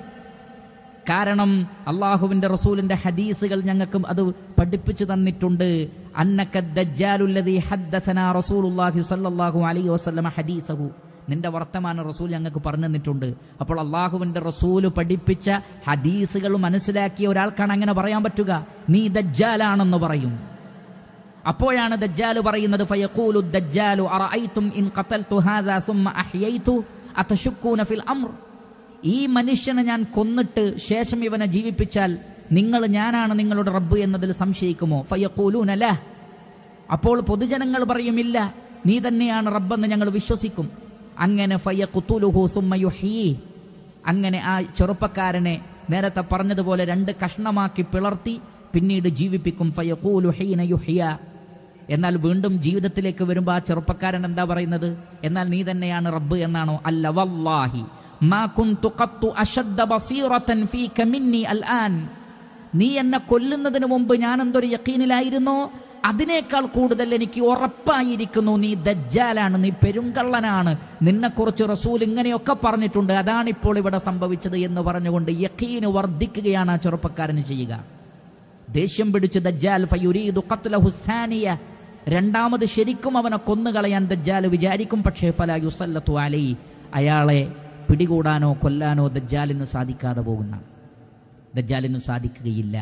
കാരണം അള്ളാഹുവിന്റെ റസൂലിന്റെ ഹദീസുകൾ ഞങ്ങൾക്ക് അത് പഠിപ്പിച്ചു തന്നിട്ടുണ്ട് അന്നക ദജ്ജാലുല്ലദീ ഹദ്ദസനാ റസൂലുള്ളാഹി സ്വല്ലല്ലാഹു അലൈഹി വസല്ലമ ഹദീസഹു നിന്റെ വർത്തമാന റസൂൽ ഞങ്ങൾക്ക് പറഞ്ഞു തന്നിട്ടുണ്ട് അപ്പോൾ അള്ളാഹുവിന്റെ റസൂല് പഠിപ്പിച്ച ഹദീസുകൾ മനസ്സിലാക്കിയ ഒരാൾക്കാണ് അങ്ങനെ പറയാൻ പറ്റുക നീ ദജ്ജാലാണെന്ന് പറയും അപ്പോഴാണ് ദജ്ജാല് പറയുന്നത് ഫയഖൂലു ദജ്ജാലു അറഅയ്തും ഇൻ ഖതൽതു ഹാദാ സുമ്മ അഹ്യയ്തു അതശുക്കൂന ഫിൽ അംർ ഈ മനുഷ്യനെ ഞാൻ കൊന്നിട്ട് ശേഷം ഇവനെ ജീവിപ്പിച്ചാൽ നിങ്ങൾ ഞാനാണ് നിങ്ങളുടെ റബ്ബ് എന്നതിൽ സംശയിക്കുമോ ഫയഖൂലൂന ല അപ്പോൾ പൊതുജനങ്ങൾ പറയുമില്ല നീ തന്നെയാണ് റബ്ബെന്ന് ഞങ്ങൾ വിശ്വസിക്കും അങ്ങനെ ഫയഖുതുലുഹു സുമ്മ യുഹ്യീ അങ്ങനെ ആ ചെറുപ്പക്കാരനെ നേരത്തെ പറഞ്ഞതുപോലെ രണ്ട് കഷ്ണമാക്കി പിളർത്തി പിന്നീട് ജീവിപ്പിക്കും ഫയഖൂലു ഹീന യുഹ്യ എന്നാൽ വീണ്ടും ജീവിതത്തിലേക്ക് വരുമ്പോൾ ആ ചെറുപ്പക്കാരൻ എന്താ പറയുന്നത് എന്നാൽ നീ തന്നെയാണ് റബ്ബ് എന്നാണോ അല്ല വല്ലാഹി മാ കുന്തു ഖത്തു അശദ്ദ ബസീറതൻ ഫീക മിന്നി അൽആൻ നീ എന്നെ കൊല്ലുന്നതിന് മുമ്പ് ഞാൻ എന്തൊരു യക്കീനിലായിരുന്നോ അതിനേക്കാൾ കൂടുതൽ എനിക്ക് ഉറപ്പായിരിക്കുന്നു നീ ദജ്ജാലാണ് നീ പെരുങ്കള്ളനാണ് നിന്നെക്കുറിച്ച് റസൂൽ ഇങ്ങനെയൊക്കെ പറഞ്ഞിട്ടുണ്ട് അതാണ് ഇപ്പോൾ ഇവിടെ സംഭവിച്ചത് എന്ന് പറഞ്ഞുകൊണ്ട് യക്കീന് വർദ്ധിക്കുകയാണ് ആ ചെറുപ്പക്കാരന് ചെയ്യുക ദേഷ്യം പിടിച്ച് ദജ്ജാൽ ഫയുരീദു ഖത്ലഹു സാനിയ രണ്ടാമത് ശരിക്കും അവനെ കൊന്നുകളയാൻ ദജ്ജാൽ വിചാരിക്കും പക്ഷേ ഫല യുസല്ലത്തു അലൈ അയാളെ പിടികൂടാനോ കൊല്ലാനോ ദജ്ജാലിന് സാധിക്കാതെ പോകുന്ന ദജ്ജാലിന് സാധിക്കുകയില്ല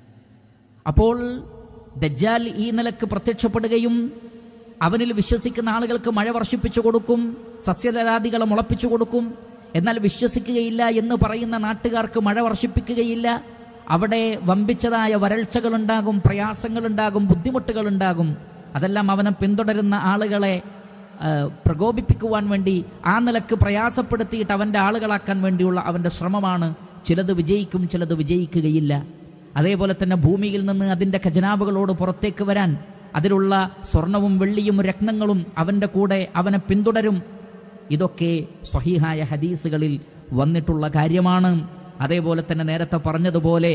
അപ്പോൾ ദജ്ജാൽ ഈ നിലക്ക് പ്രത്യക്ഷപ്പെടുകയും അവനിൽ വിശ്വസിക്കുന്ന ആളുകൾക്ക് മഴ വർഷിപ്പിച്ചു കൊടുക്കും സസ്യലതാദികളെ മുളപ്പിച്ചു കൊടുക്കും എന്നാൽ വിശ്വസിക്കുകയില്ല എന്ന് പറയുന്ന നാട്ടുകാർക്ക് മഴ വർഷിപ്പിക്കുകയില്ല അവിടെ വമ്പിച്ചതായ വരൾച്ചകളുണ്ടാകും പ്രയാസങ്ങളുണ്ടാകും ബുദ്ധിമുട്ടുകളുണ്ടാകും അതെല്ലാം അവനെ പിന്തുടരുന്ന ആളുകളെ ആ, പ്രകോപിപ്പിക്കുവാൻ വേണ്ടി ആ നിലക്ക് പ്രയാസപ്പെടുത്തിയിട്ട് അവൻ്റെ ആളുകളാക്കാൻ വേണ്ടിയുള്ള അവൻ്റെ ശ്രമമാണ് ചിലത് വിജയിക്കും ചിലത് വിജയിക്കുകയില്ല അതേപോലെ തന്നെ ഭൂമിയിൽ നിന്ന് അതിൻ്റെ ഖജനാവുകളോട് പുറത്തേക്ക് വരാൻ അതിലുള്ള സ്വർണവും വെള്ളിയും രത്നങ്ങളും അവൻ്റെ കൂടെ അവനെ പിന്തുടരും ഇതൊക്കെ സ്വഹീഹായ ഹദീസുകളിൽ വന്നിട്ടുള്ള കാര്യമാണ് അതേപോലെ തന്നെ നേരത്തെ പറഞ്ഞതുപോലെ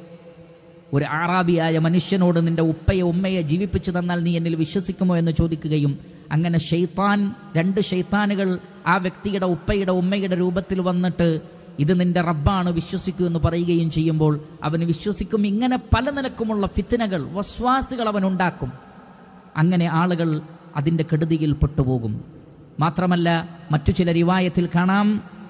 ഒരു ആറാബിയായ മനുഷ്യനോട് നിന്റെ ഉപ്പയെ ഉമ്മയെ ജീവിപ്പിച്ചു തന്നാൽ നീ എന്നിൽ വിശ്വസിക്കുമോ എന്ന് ചോദിക്കുകയും അങ്ങനെ ഷെയ്ത്താൻ രണ്ട് ഷെയ്ത്താനുകൾ ആ വ്യക്തിയുടെ ഉപ്പയുടെ ഉമ്മയുടെ രൂപത്തിൽ വന്നിട്ട് ഇത് നിന്റെ റബ്ബാണ് വിശ്വസിക്കൂ എന്ന് പറയുകയും ചെയ്യുമ്പോൾ അവന് വിശ്വസിക്കും ഇങ്ങനെ പല നിലക്കുമുള്ള ഫിത്തനകൾ വസ്വാസുകൾ അവൻ ഉണ്ടാക്കും അങ്ങനെ ആളുകൾ അതിൻ്റെ കെടുതിയിൽ പെട്ടുപോകും മാത്രമല്ല മറ്റു ചില റിവായത്തിൽ കാണാം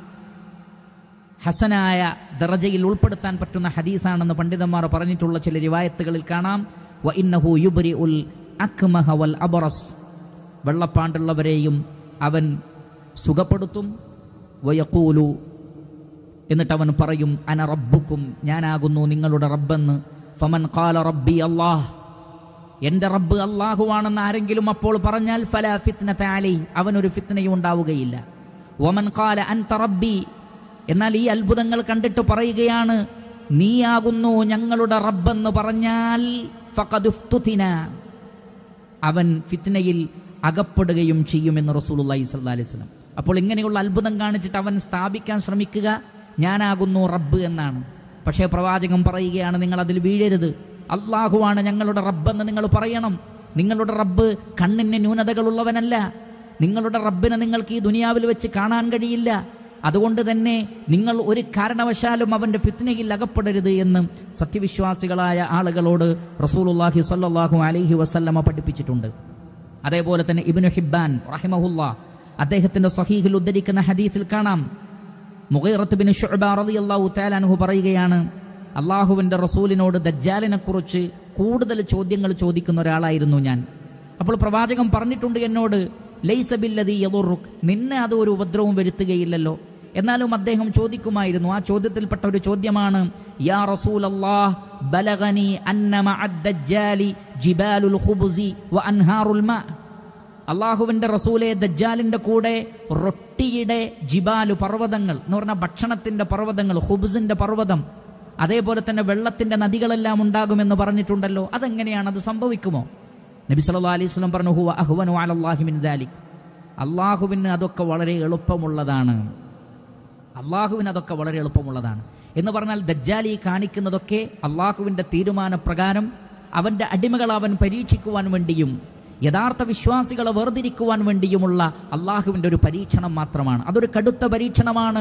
ഹസനായ ദറജയിൽ ഉൾപ്പെടുത്താൻ പറ്റുന്ന ഹദീസാണെന്ന് പണ്ഡിതന്മാർ പറഞ്ഞിട്ടുള്ള ചില റിവായത്തുകളിൽ കാണാം വ ഇന്നഹു യുബരി ഉൽ അക്മഹ വൽ അബറസ് വെള്ളപ്പാണ്ടുള്ളവരെയും അവൻ സുഖപ്പെടുത്തും വയക്കൂലു എന്നിട്ട് അവൻ പറയും അന റബ്ബുക്കും ഞാനാകുന്നു നിങ്ങളുടെ റബ്ബെന്ന് ഫമൻ കാല റബ്ബി അള്ളാഹ് എന്റെ റബ്ബ് അള്ളാഹുവാണെന്ന് ആരെങ്കിലും അപ്പോൾ പറഞ്ഞാൽ ഫല ഫിത്നത അലൈ അവനൊരു ഫിത്നയും ഉണ്ടാവുകയില്ല ഒമൻ കാല അൻത റബ്ബി എന്നാൽ ഈ അത്ഭുതങ്ങൾ കണ്ടിട്ട് പറയുകയാണ് നീയാകുന്നു ഞങ്ങളുടെ റബ്ബെന്ന് പറഞ്ഞാൽ ഫഖദ് ഉഫ്തുതിന. അവൻ ഫിത്നയിൽ അകപ്പെടുകയും ചെയ്യുമെന്ന് റസൂലുള്ളാഹി സ്വല്ലല്ലാഹി അലൈഹി വസല്ലം അപ്പോൾ ഇങ്ങനെയുള്ള അത്ഭുതം കാണിച്ചിട്ട് അവൻ സ്ഥാപിക്കാൻ ശ്രമിക്കുക ഞാനാകുന്നു റബ്ബ് എന്നാണ് പക്ഷേ പ്രവാചകൻ പറയുകയാണ് നിങ്ങൾ അതിൽ വീഴരുത് അള്ളാഹുവാണ് ഞങ്ങളുടെ റബ്ബെന്ന് നിങ്ങൾ പറയണം നിങ്ങളുടെ റബ്ബ് കണ്ണിന് ന്യൂനതകളുള്ളവനല്ല നിങ്ങളുടെ റബ്ബിനെ നിങ്ങൾക്ക് ഈ ദുനിയാവിൽ വെച്ച് കാണാൻ കഴിയില്ല അതുകൊണ്ട് തന്നെ നിങ്ങൾ ഒരു കാരണവശാലും അവന്റെ ഫിത്നയിൽ അകപ്പെടരുത് എന്ന് സത്യവിശ്വാസികളായ ആളുകളോട് റസൂലുള്ളാഹി സ്വല്ലല്ലാഹു അലൈഹി വസല്ലമ പഠിപ്പിച്ചിട്ടുണ്ട് അതേപോലെ തന്നെ ഇബ്നു ഹിബ്ബാൻ റഹിമഹുല്ല അദ്ദേഹത്തിന്റെ സഹീഹിൽ ഉദ്ധരിക്കുന്ന ഹദീസിൽ കാണാം മുഗീറത്ത് ബിൻ ശുഅബ റളിയല്ലാഹു തആല അൻഹു പറയുകയാണ് അള്ളാഹുവിന്റെ റസൂലിനോട് ദജ്ജാലിനെ കുറിച്ച് കൂടുതൽ ചോദ്യങ്ങൾ ചോദിക്കുന്ന ഒരാളായിരുന്നു ഞാൻ അപ്പോൾ പ്രവാചകൻ പറഞ്ഞിട്ടുണ്ട് എന്നോട് ലൈസബില്ലതി യദുറുക് നിന്നെ അത് ഒരു ഉപദ്രവവും വരുത്തുകയില്ലല്ലോ എന്നാലും അദ്ദേഹം ചോദിക്കുമായിരുന്നു ആ ചോദ്യത്തിൽപ്പെട്ട ഒരു ചോദ്യമാണ് യാ റസൂൽ അല്ലാഹ് ബലഗനി അന്നമ അദ്ദജ്ജാലി ജിബാലുൽ ഖുബ്സി വ അൻഹാറുൽ മാ അള്ളാഹുവിന്റെ റസൂലെ ദജ്ജാലിന്റെ കൂടെ റൊട്ടിയുടെ ജിബാലു പർവ്വതങ്ങൾ എന്ന് പറഞ്ഞാൽ ഭക്ഷണത്തിന്റെ പർവ്വതങ്ങൾ ഹുബ്സിന്റെ പർവ്വതം അതേപോലെ തന്നെ വെള്ളത്തിന്റെ നദികളെല്ലാം ഉണ്ടാകുമെന്ന് പറഞ്ഞിട്ടുണ്ടല്ലോ അതെങ്ങനെയാണ് അത് സംഭവിക്കുമോ നബി സല്ലല്ലാഹു അലൈഹി വസല്ലം പറഞ്ഞു ഹുവ അഹ്വനു അലല്ലാഹി മിൻ ദാലിക് അള്ളാഹുവിന് അതൊക്കെ വളരെ എളുപ്പമുള്ളതാണ് അള്ളാഹുവിന് അതൊക്കെ വളരെ എളുപ്പമുള്ളതാണ് എന്ന് പറഞ്ഞാൽ ദജ്ജാലി കാണിക്കുന്നതൊക്കെ അള്ളാഹുവിന്റെ തീരുമാനപ്രകാരം അവന്റെ അടിമകൾ അവൻ പരീക്ഷിക്കുവാൻ വേണ്ടിയും യഥാർത്ഥ വിശ്വാസികളെ വേർതിരിക്കുവാൻ വേണ്ടിയുമുള്ള അള്ളാഹുവിന്റെ ഒരു പരീക്ഷണം മാത്രമാണ് അതൊരു കടുത്ത പരീക്ഷണമാണ്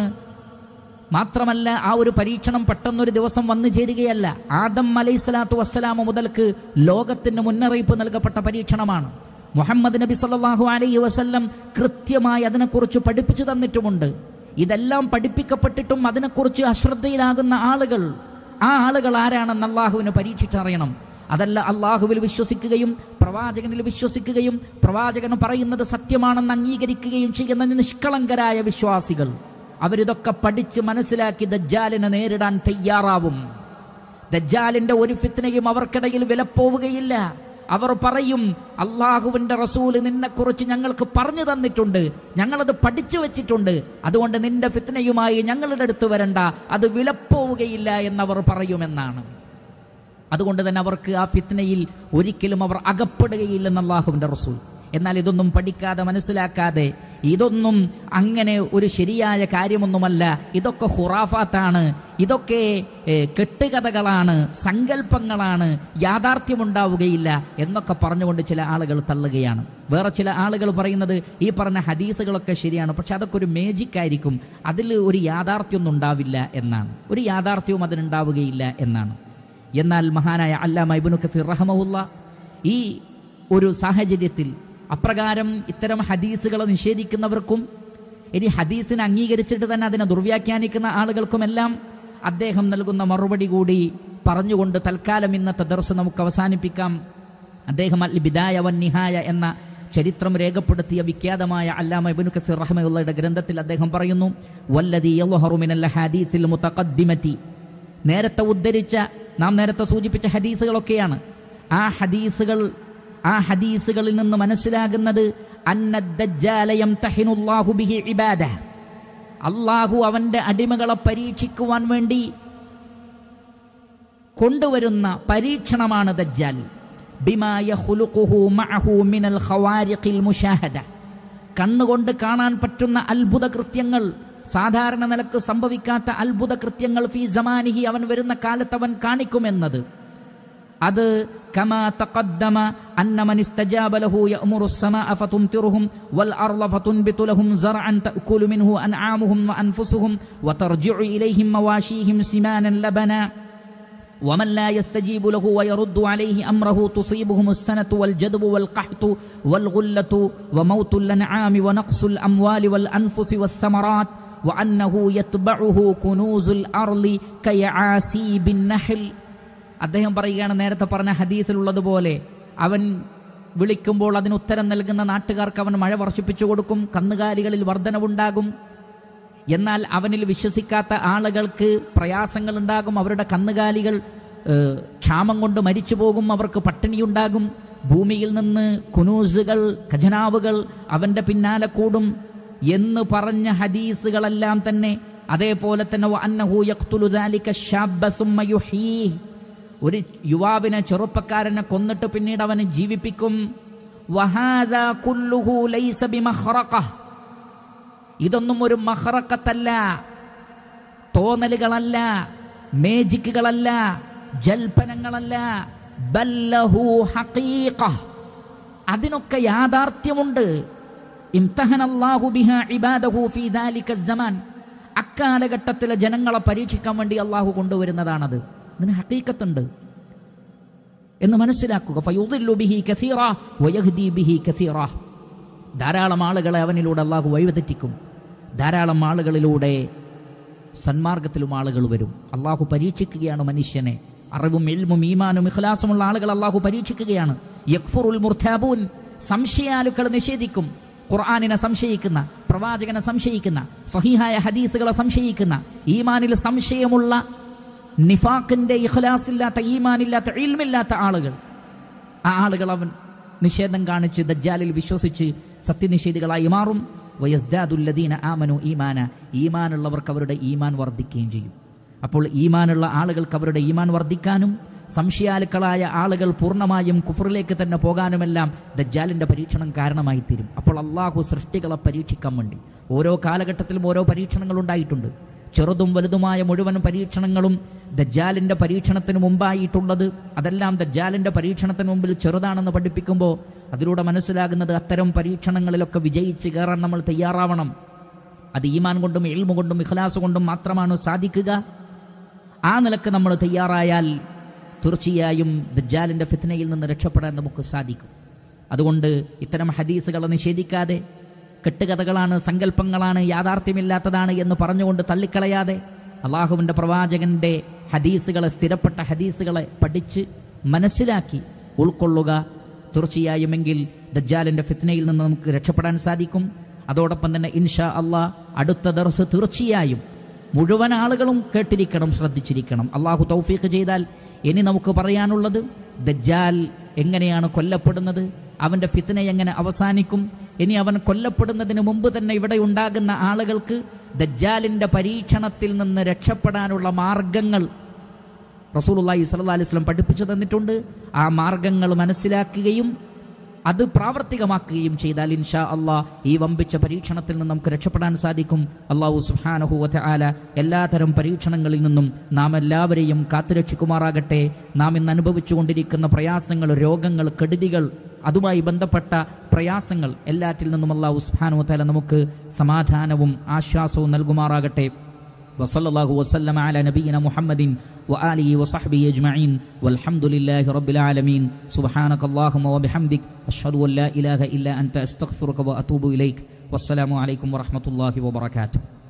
മാത്രമല്ല ആ ഒരു പരീക്ഷണം പെട്ടെന്നൊരു ദിവസം വന്നു ചേരുകയല്ല ആദം അലൈഹി സ്വലാത്തു വസ്സലാമ മുതൽക്ക് ലോകത്തിന് മുന്നറിയിപ്പ് നൽകപ്പെട്ട പരീക്ഷണമാണ് മുഹമ്മദ് നബി സല്ലല്ലാഹു അലൈഹി വസല്ലം കൃത്യമായി അതിനെക്കുറിച്ച് പഠിപ്പിച്ചു തന്നിട്ടുമുണ്ട് ഇതെല്ലാം പഠിപ്പിക്കപ്പെട്ടിട്ടും അതിനെക്കുറിച്ച് അശ്രദ്ധയിലാകുന്ന ആളുകൾ ആ ആളുകൾ ആരാണെന്ന് അള്ളാഹുവിന് പരീക്ഷിച്ചറിയണം അതല്ല അള്ളാഹുവിൽ വിശ്വസിക്കുകയും പ്രവാചകനിൽ വിശ്വസിക്കുകയും പ്രവാചകൻ പറയുന്നത് സത്യമാണെന്ന് അംഗീകരിക്കുകയും ചെയ്യുന്ന നിഷ്കളങ്കരായ വിശ്വാസികൾ അവരിതൊക്കെ പഠിച്ച് മനസ്സിലാക്കി ദജ്ജാലിനെ നേരിടാൻ തയ്യാറാവും ദജ്ജാലിന്റെ ഒരു ഫിത്നയും അവർക്കിടയിൽ വിലപ്പോവുകയില്ല അവർ പറയും അള്ളാഹുവിന്റെ റസൂല് നിന്നെക്കുറിച്ച് ഞങ്ങൾക്ക് പറഞ്ഞു തന്നിട്ടുണ്ട് ഞങ്ങളത് പഠിച്ചു വെച്ചിട്ടുണ്ട് അതുകൊണ്ട് നിന്റെ ഫിത്നയുമായി ഞങ്ങളുടെ അടുത്ത് വരണ്ട അത് വിലപ്പോവുകയില്ല എന്നവർ പറയുമെന്നാണ് അതുകൊണ്ട് തന്നെ അവർക്ക് ആ ഫിത്നയിൽ ഒരിക്കലും അവർ അകപ്പെടുകയില്ലെന്ന് അള്ളാഹുവിന്റെ റസൂൽ എന്നാൽ ഇതൊന്നും പഠിക്കാതെ മനസ്സിലാക്കാതെ ഇതൊന്നും അങ്ങനെ ഒരു ശരിയായ കാര്യമൊന്നുമല്ല ഇതൊക്കെ ഹുറാഫാത്താണ് ഇതൊക്കെ ഏ, കെട്ടുകഥകളാണ് സങ്കല്പങ്ങളാണ് യാഥാർത്ഥ്യമുണ്ടാവുകയില്ല എന്നൊക്കെ പറഞ്ഞുകൊണ്ട് ചില ആളുകൾ തള്ളുകയാണ് വേറെ ചില ആളുകൾ പറയുന്നത് ഈ പറഞ്ഞ ഹദീസുകളൊക്കെ ശരിയാണ് പക്ഷെ അതൊക്കെ ഒരു മേജിക് ആയിരിക്കും അതിൽ ഒരു യാഥാർത്ഥ്യമൊന്നും ഉണ്ടാവില്ല എന്നാണ് ഒരു യാഥാർത്ഥ്യവും അതിനുണ്ടാവുകയില്ല എന്നാണ് എന്നാൽ മഹാനായ അല്ലാമ ഇബ്നു കസീർ റഹമഹുല്ല ഈ ഒരു സാഹചര്യത്തിൽ അപ്രകാരം ഇത്തരം ഹദീസുകളെ നിഷേധിക്കുന്നവർക്കും ഇനി ഹദീസിനെ അംഗീകരിച്ചിട്ട് തന്നെ അതിനെ ദുർവ്യാഖ്യാനിക്കുന്ന ആളുകൾക്കുമെല്ലാം അദ്ദേഹം നൽകുന്ന മറുപടി കൂടി പറഞ്ഞുകൊണ്ട് തൽക്കാലം ഇന്നത്തെ ദർശനം നമുക്ക് അവസാനിപ്പിക്കാം അദ്ദേഹം അൽ ബിദായ വൻ നിഹായ എന്ന ചരിത്രം രേഖപ്പെടുത്തിയ വിഖ്യാതമായ അല്ലാമ ഇബ്നു കസീർ റഹ്മയുടെ ഗ്രന്ഥത്തിൽ അദ്ദേഹം പറയുന്നു വല്ലദി യദ്ഹറു മിനൽ ഹദീസിൽ മുതഖദ്ദിമതി നേരത്തെ ഉദ്ധരിച്ച നാം നേരത്തെ സൂചിപ്പിച്ച ഹദീസുകളൊക്കെയാണ് ആ ഹദീസുകൾ ആ ഹദീസുകളിൽ നിന്ന് മനസ്സിലാകുന്നത് അന്ന ദജ്ജാല യംതഹിനുല്ലാഹു ബിഹി ഇബാദഹ് അള്ളാഹു അവന്റെ അടിമകളെ പരീക്ഷിക്കുവാൻ വേണ്ടി കൊണ്ടുവരുന്ന പരീക്ഷണമാണ് ദജ്ജാൽ ബിമാ യഖ്ലുഖുഹു മഅഹു മിനൽ ഖവാരിഖിൽ മുശാഹദ കണ്ണുകൊണ്ട് കാണാൻ പറ്റുന്ന അത്ഭുത കൃത്യങ്ങൾ സാധാരണ നിലക്ക് സംഭവിക്കാത്ത അത്ഭുത കൃത്യങ്ങൾ ഫി സമാനിഹി അവൻ വരുന്ന കാലത്ത് അവൻ കാണിക്കുമെന്നത് അത് كما تقدم أن من استجاب له يأمر السماء فتمطرهم والأرض فتنبت لهم زرعا تأكل منه أنعامهم وأنفسهم وترجع إليهم مواشيهم سمانا لبنا ومن لا يستجيب له ويرد عليه أمره تصيبهم السنة والجدب والقحط والغلة وموت الأنعام ونقص الأموال والأنفس والثمرات وأنه يتبعه كنوز الأرض كيعاسيب النحل അദ്ദേഹം പറയുകയാണ് നേരത്തെ പറഞ്ഞ ഹദീസിലുള്ളതുപോലെ അവൻ വിളിക്കുമ്പോൾ അതിന് ഉത്തരം നൽകുന്ന നാട്ടുകാർക്ക് അവൻ മഴ വർഷിപ്പിച്ചു കൊടുക്കും കന്നുകാലികളിൽ വർധനവുണ്ടാകും എന്നാൽ അവനിൽ വിശ്വസിക്കാത്ത ആളുകൾക്ക് പ്രയാസങ്ങൾ ഉണ്ടാകും അവരുടെ കന്നുകാലികൾ ഏഹ്, ക്ഷാമം കൊണ്ട് മരിച്ചു പോകും അവർക്ക് പട്ടിണിയുണ്ടാകും ഭൂമിയിൽ നിന്ന് കുനൂസുകൾ ഖജനാവുകൾ അവന്റെ പിന്നാലെ കൂടും എന്ന് പറഞ്ഞ ഹദീസുകളെല്ലാം തന്നെ അതേപോലെ തന്നെ വഅന്നഹു യഖ്തുലു ദാലിക ശാബ്ബ സുമ്മ യുഹ്യീഹ്. ഒരു യുവാവിനെ ചെറുപ്പക്കാരനെ കൊന്നിട്ട് പിന്നീട് അവനെ ജീവിപ്പിക്കും വഹാദാ കുല്ലുഹു ലൈസ ബിമഖ്റഖഹ്. ഇതൊന്നും ഒരു മഹറക്കത്തല്ല തോന്നലുകളല്ല മേജിക്കുകളല്ല ജൽപ്പനങ്ങളല്ല ബല്ലഹു ഹഖീഖ അതിനൊക്കെ യാഥാർത്ഥ്യമുണ്ട് ഇംതഹനല്ലാഹു ബിഹ ഇബാദഹു ഫീ ദാലിക സമാൻ അക്കാലഘട്ടത്തിലെ ജനങ്ങളെ പരീക്ഷിക്കാൻ വേണ്ടി അള്ളാഹു കൊണ്ടുവരുന്നതാണത് ഇതിന് ഹക്കീക്കത്തുണ്ട് എന്ന് മനസ്സിലാക്കുക ഫയുദില്ലു ബിഹി കസീറ വയഹ്ദി ബിഹി കസീറ ധാരാളം ആളുകളെ അവനിലൂടെ അള്ളാഹു വഴിതെറ്റിക്കും ധാരാളം ആളുകളിലൂടെ സന്മാർഗത്തിലും ആളുകൾ വരും അള്ളാഹു പരീക്ഷിക്കുകയാണ് മനുഷ്യനെ അറിവും എൽമും ഈമാനും ഇഖ്ലാസുമുള്ള ആളുകൾ അള്ളാഹു പരീക്ഷിക്കുകയാണ് യക്ഫുറുൽ മുർത്താബൂൻ സംശയാലുക്കൾ നിഷേധിക്കും ഖുർആാനിനെ സംശയിക്കുന്ന പ്രവാചകനെ സംശയിക്കുന്ന സഹിഹായ ഹദീസുകളെ സംശയിക്കുന്ന ഈമാനിൽ സംശയമുള്ള നിഫാഖിന്റെ ഇഖ്ലാസില്ലാത്ത ഈമാനില്ലാത്ത ഇൽമില്ലാത്ത ആളുകൾ ആ ആളുകൾ അവൻ നിഷേധം കാണിച്ച് ദജ്ജാലിൽ വിശ്വസിച്ച് സത്യനിഷേധികളായി മാറും വയസ്ദാദുല്ലദീന ആമനു ഈമാന ഈമാനുള്ളവർക്ക് അവരുടെ ഈമാൻ വർദ്ധിക്കുകയും ചെയ്യും അപ്പോൾ ഈമാനുള്ള ആളുകൾക്ക് അവരുടെ ഈമാൻ വർദ്ധിക്കാനും സംശയാലുക്കളായ ആളുകൾ പൂർണ്ണമായും കുഫറിലേക്ക് തന്നെ പോകാനുമെല്ലാം ദജ്ജാലിന്റെ പരീക്ഷണം കാരണമായി തീരും അപ്പോൾ അള്ളാഹു സൃഷ്ടികളെ പരീക്ഷിക്കാൻ വേണ്ടി ഓരോ കാലഘട്ടത്തിലും ഓരോ പരീക്ഷണങ്ങൾ ഉണ്ടായിട്ടുണ്ട് ചെറുതും വലുതുമായ മുഴുവൻ പരീക്ഷണങ്ങളും ദജ്ജാലിന്റെ പരീക്ഷണത്തിന് മുമ്പായിട്ടുള്ളത് അതെല്ലാം ദജ്ജാലിന്റെ പരീക്ഷണത്തിന് മുമ്പിൽ ചെറുതാണെന്ന് പഠിപ്പിക്കുമ്പോൾ അതിലൂടെ മനസ്സിലാകുന്നത് അത്തരം പരീക്ഷണങ്ങളിലൊക്കെ വിജയിച്ച് കയറാൻ നമ്മൾ തയ്യാറാവണം അത് ഈമാൻ കൊണ്ടും എൽമു കൊണ്ടും ഇഖ്ലാസ് കൊണ്ടും മാത്രമാണ് സാധിക്കുക ആ നിലക്ക് നമ്മൾ തയ്യാറായാൽ തീർച്ചയായും ദജ്ജാലിന്റെ ഫിത്നയിൽ നിന്ന് രക്ഷപ്പെടാൻ നമുക്ക് സാധിക്കും അതുകൊണ്ട് ഇത്തരം ഹദീസുകളെ നിഷേധിക്കാതെ കെട്ടുകഥകളാണ് സങ്കല്പങ്ങളാണ് യാഥാർത്ഥ്യമില്ലാത്തതാണ് എന്ന് പറഞ്ഞുകൊണ്ട് തള്ളിക്കളയാതെ അള്ളാഹുവിൻ്റെ പ്രവാചകന്റെ ഹദീസുകളെ സ്ഥിരപ്പെട്ട ഹദീസുകളെ പഠിച്ച് മനസ്സിലാക്കി ഉൾക്കൊള്ളുക തീർച്ചയായുമെങ്കിൽ ദജ്ജാലിന്റെ ഫിത്നയിൽ നിന്ന് നമുക്ക് രക്ഷപ്പെടാൻ സാധിക്കും അതോടൊപ്പം തന്നെ ഇൻഷാ അള്ളാഹ് അടുത്ത ദർസ് തീർച്ചയായും മുഴുവൻ ആളുകളും കേട്ടിരിക്കണം ശ്രദ്ധിച്ചിരിക്കണം അള്ളാഹു തൗഫീഖ് ചെയ്താൽ ഇനി നമുക്ക് പറയാനുള്ളത് ദജ്ജാൽ എങ്ങനെയാണ് കൊല്ലപ്പെടുന്നത് അവന്റെ ഫിത്തന എങ്ങനെ അവസാനിക്കും ഇനി അവൻ കൊല്ലപ്പെടുന്നതിന് മുമ്പ് തന്നെ ഇവിടെ ഉണ്ടാകുന്ന ആളുകൾക്ക് ദജ്ജാലിന്റെ പരീക്ഷണത്തിൽ നിന്ന് രക്ഷപ്പെടാനുള്ള മാർഗങ്ങൾ റസൂലുള്ളാഹി സ്വല്ലല്ലാഹി അലൈഹി വസല്ലം പഠിപ്പിച്ചു തന്നിട്ടുണ്ട് ആ മാർഗങ്ങൾ മനസ്സിലാക്കുകയും അത് പ്രാവർത്തികമാക്കുകയും ചെയ്താൽ ഇൻഷാ അള്ളാഹ് ഈ വമ്പിച്ച പരീക്ഷണത്തിൽ നിന്ന് നമുക്ക് രക്ഷപ്പെടാൻ സാധിക്കും അള്ളാഹു സുബ്ഹാനഹു വതആല എല്ലാതരം പരീക്ഷണങ്ങളിൽ നിന്നും നാം എല്ലാവരെയും കാത്തുരക്ഷിക്കുമാറാകട്ടെ നാം ഇന്ന് അനുഭവിച്ചുകൊണ്ടിരിക്കുന്ന പ്രയാസങ്ങൾ രോഗങ്ങൾ കെടുതികൾ അതുമായി ബന്ധപ്പെട്ട പ്രയാസങ്ങൾ എല്ലാറ്റിൽ നിന്നും അള്ളാഹു സുബ്ഹാനഹു വതആല നമുക്ക് സമാധാനവും ആശ്വാസവും നൽകുമാറാകട്ടെ وصلى الله وسلم على نبينا محمد وآله وصحبه أجمعين والحمد لله رب العالمين سبحانك اللهم وبحمدك أشهد أن لا إله إلا أنت أستغفرك وأتوب إليك والسلام عليكم ورحمة الله وبركاته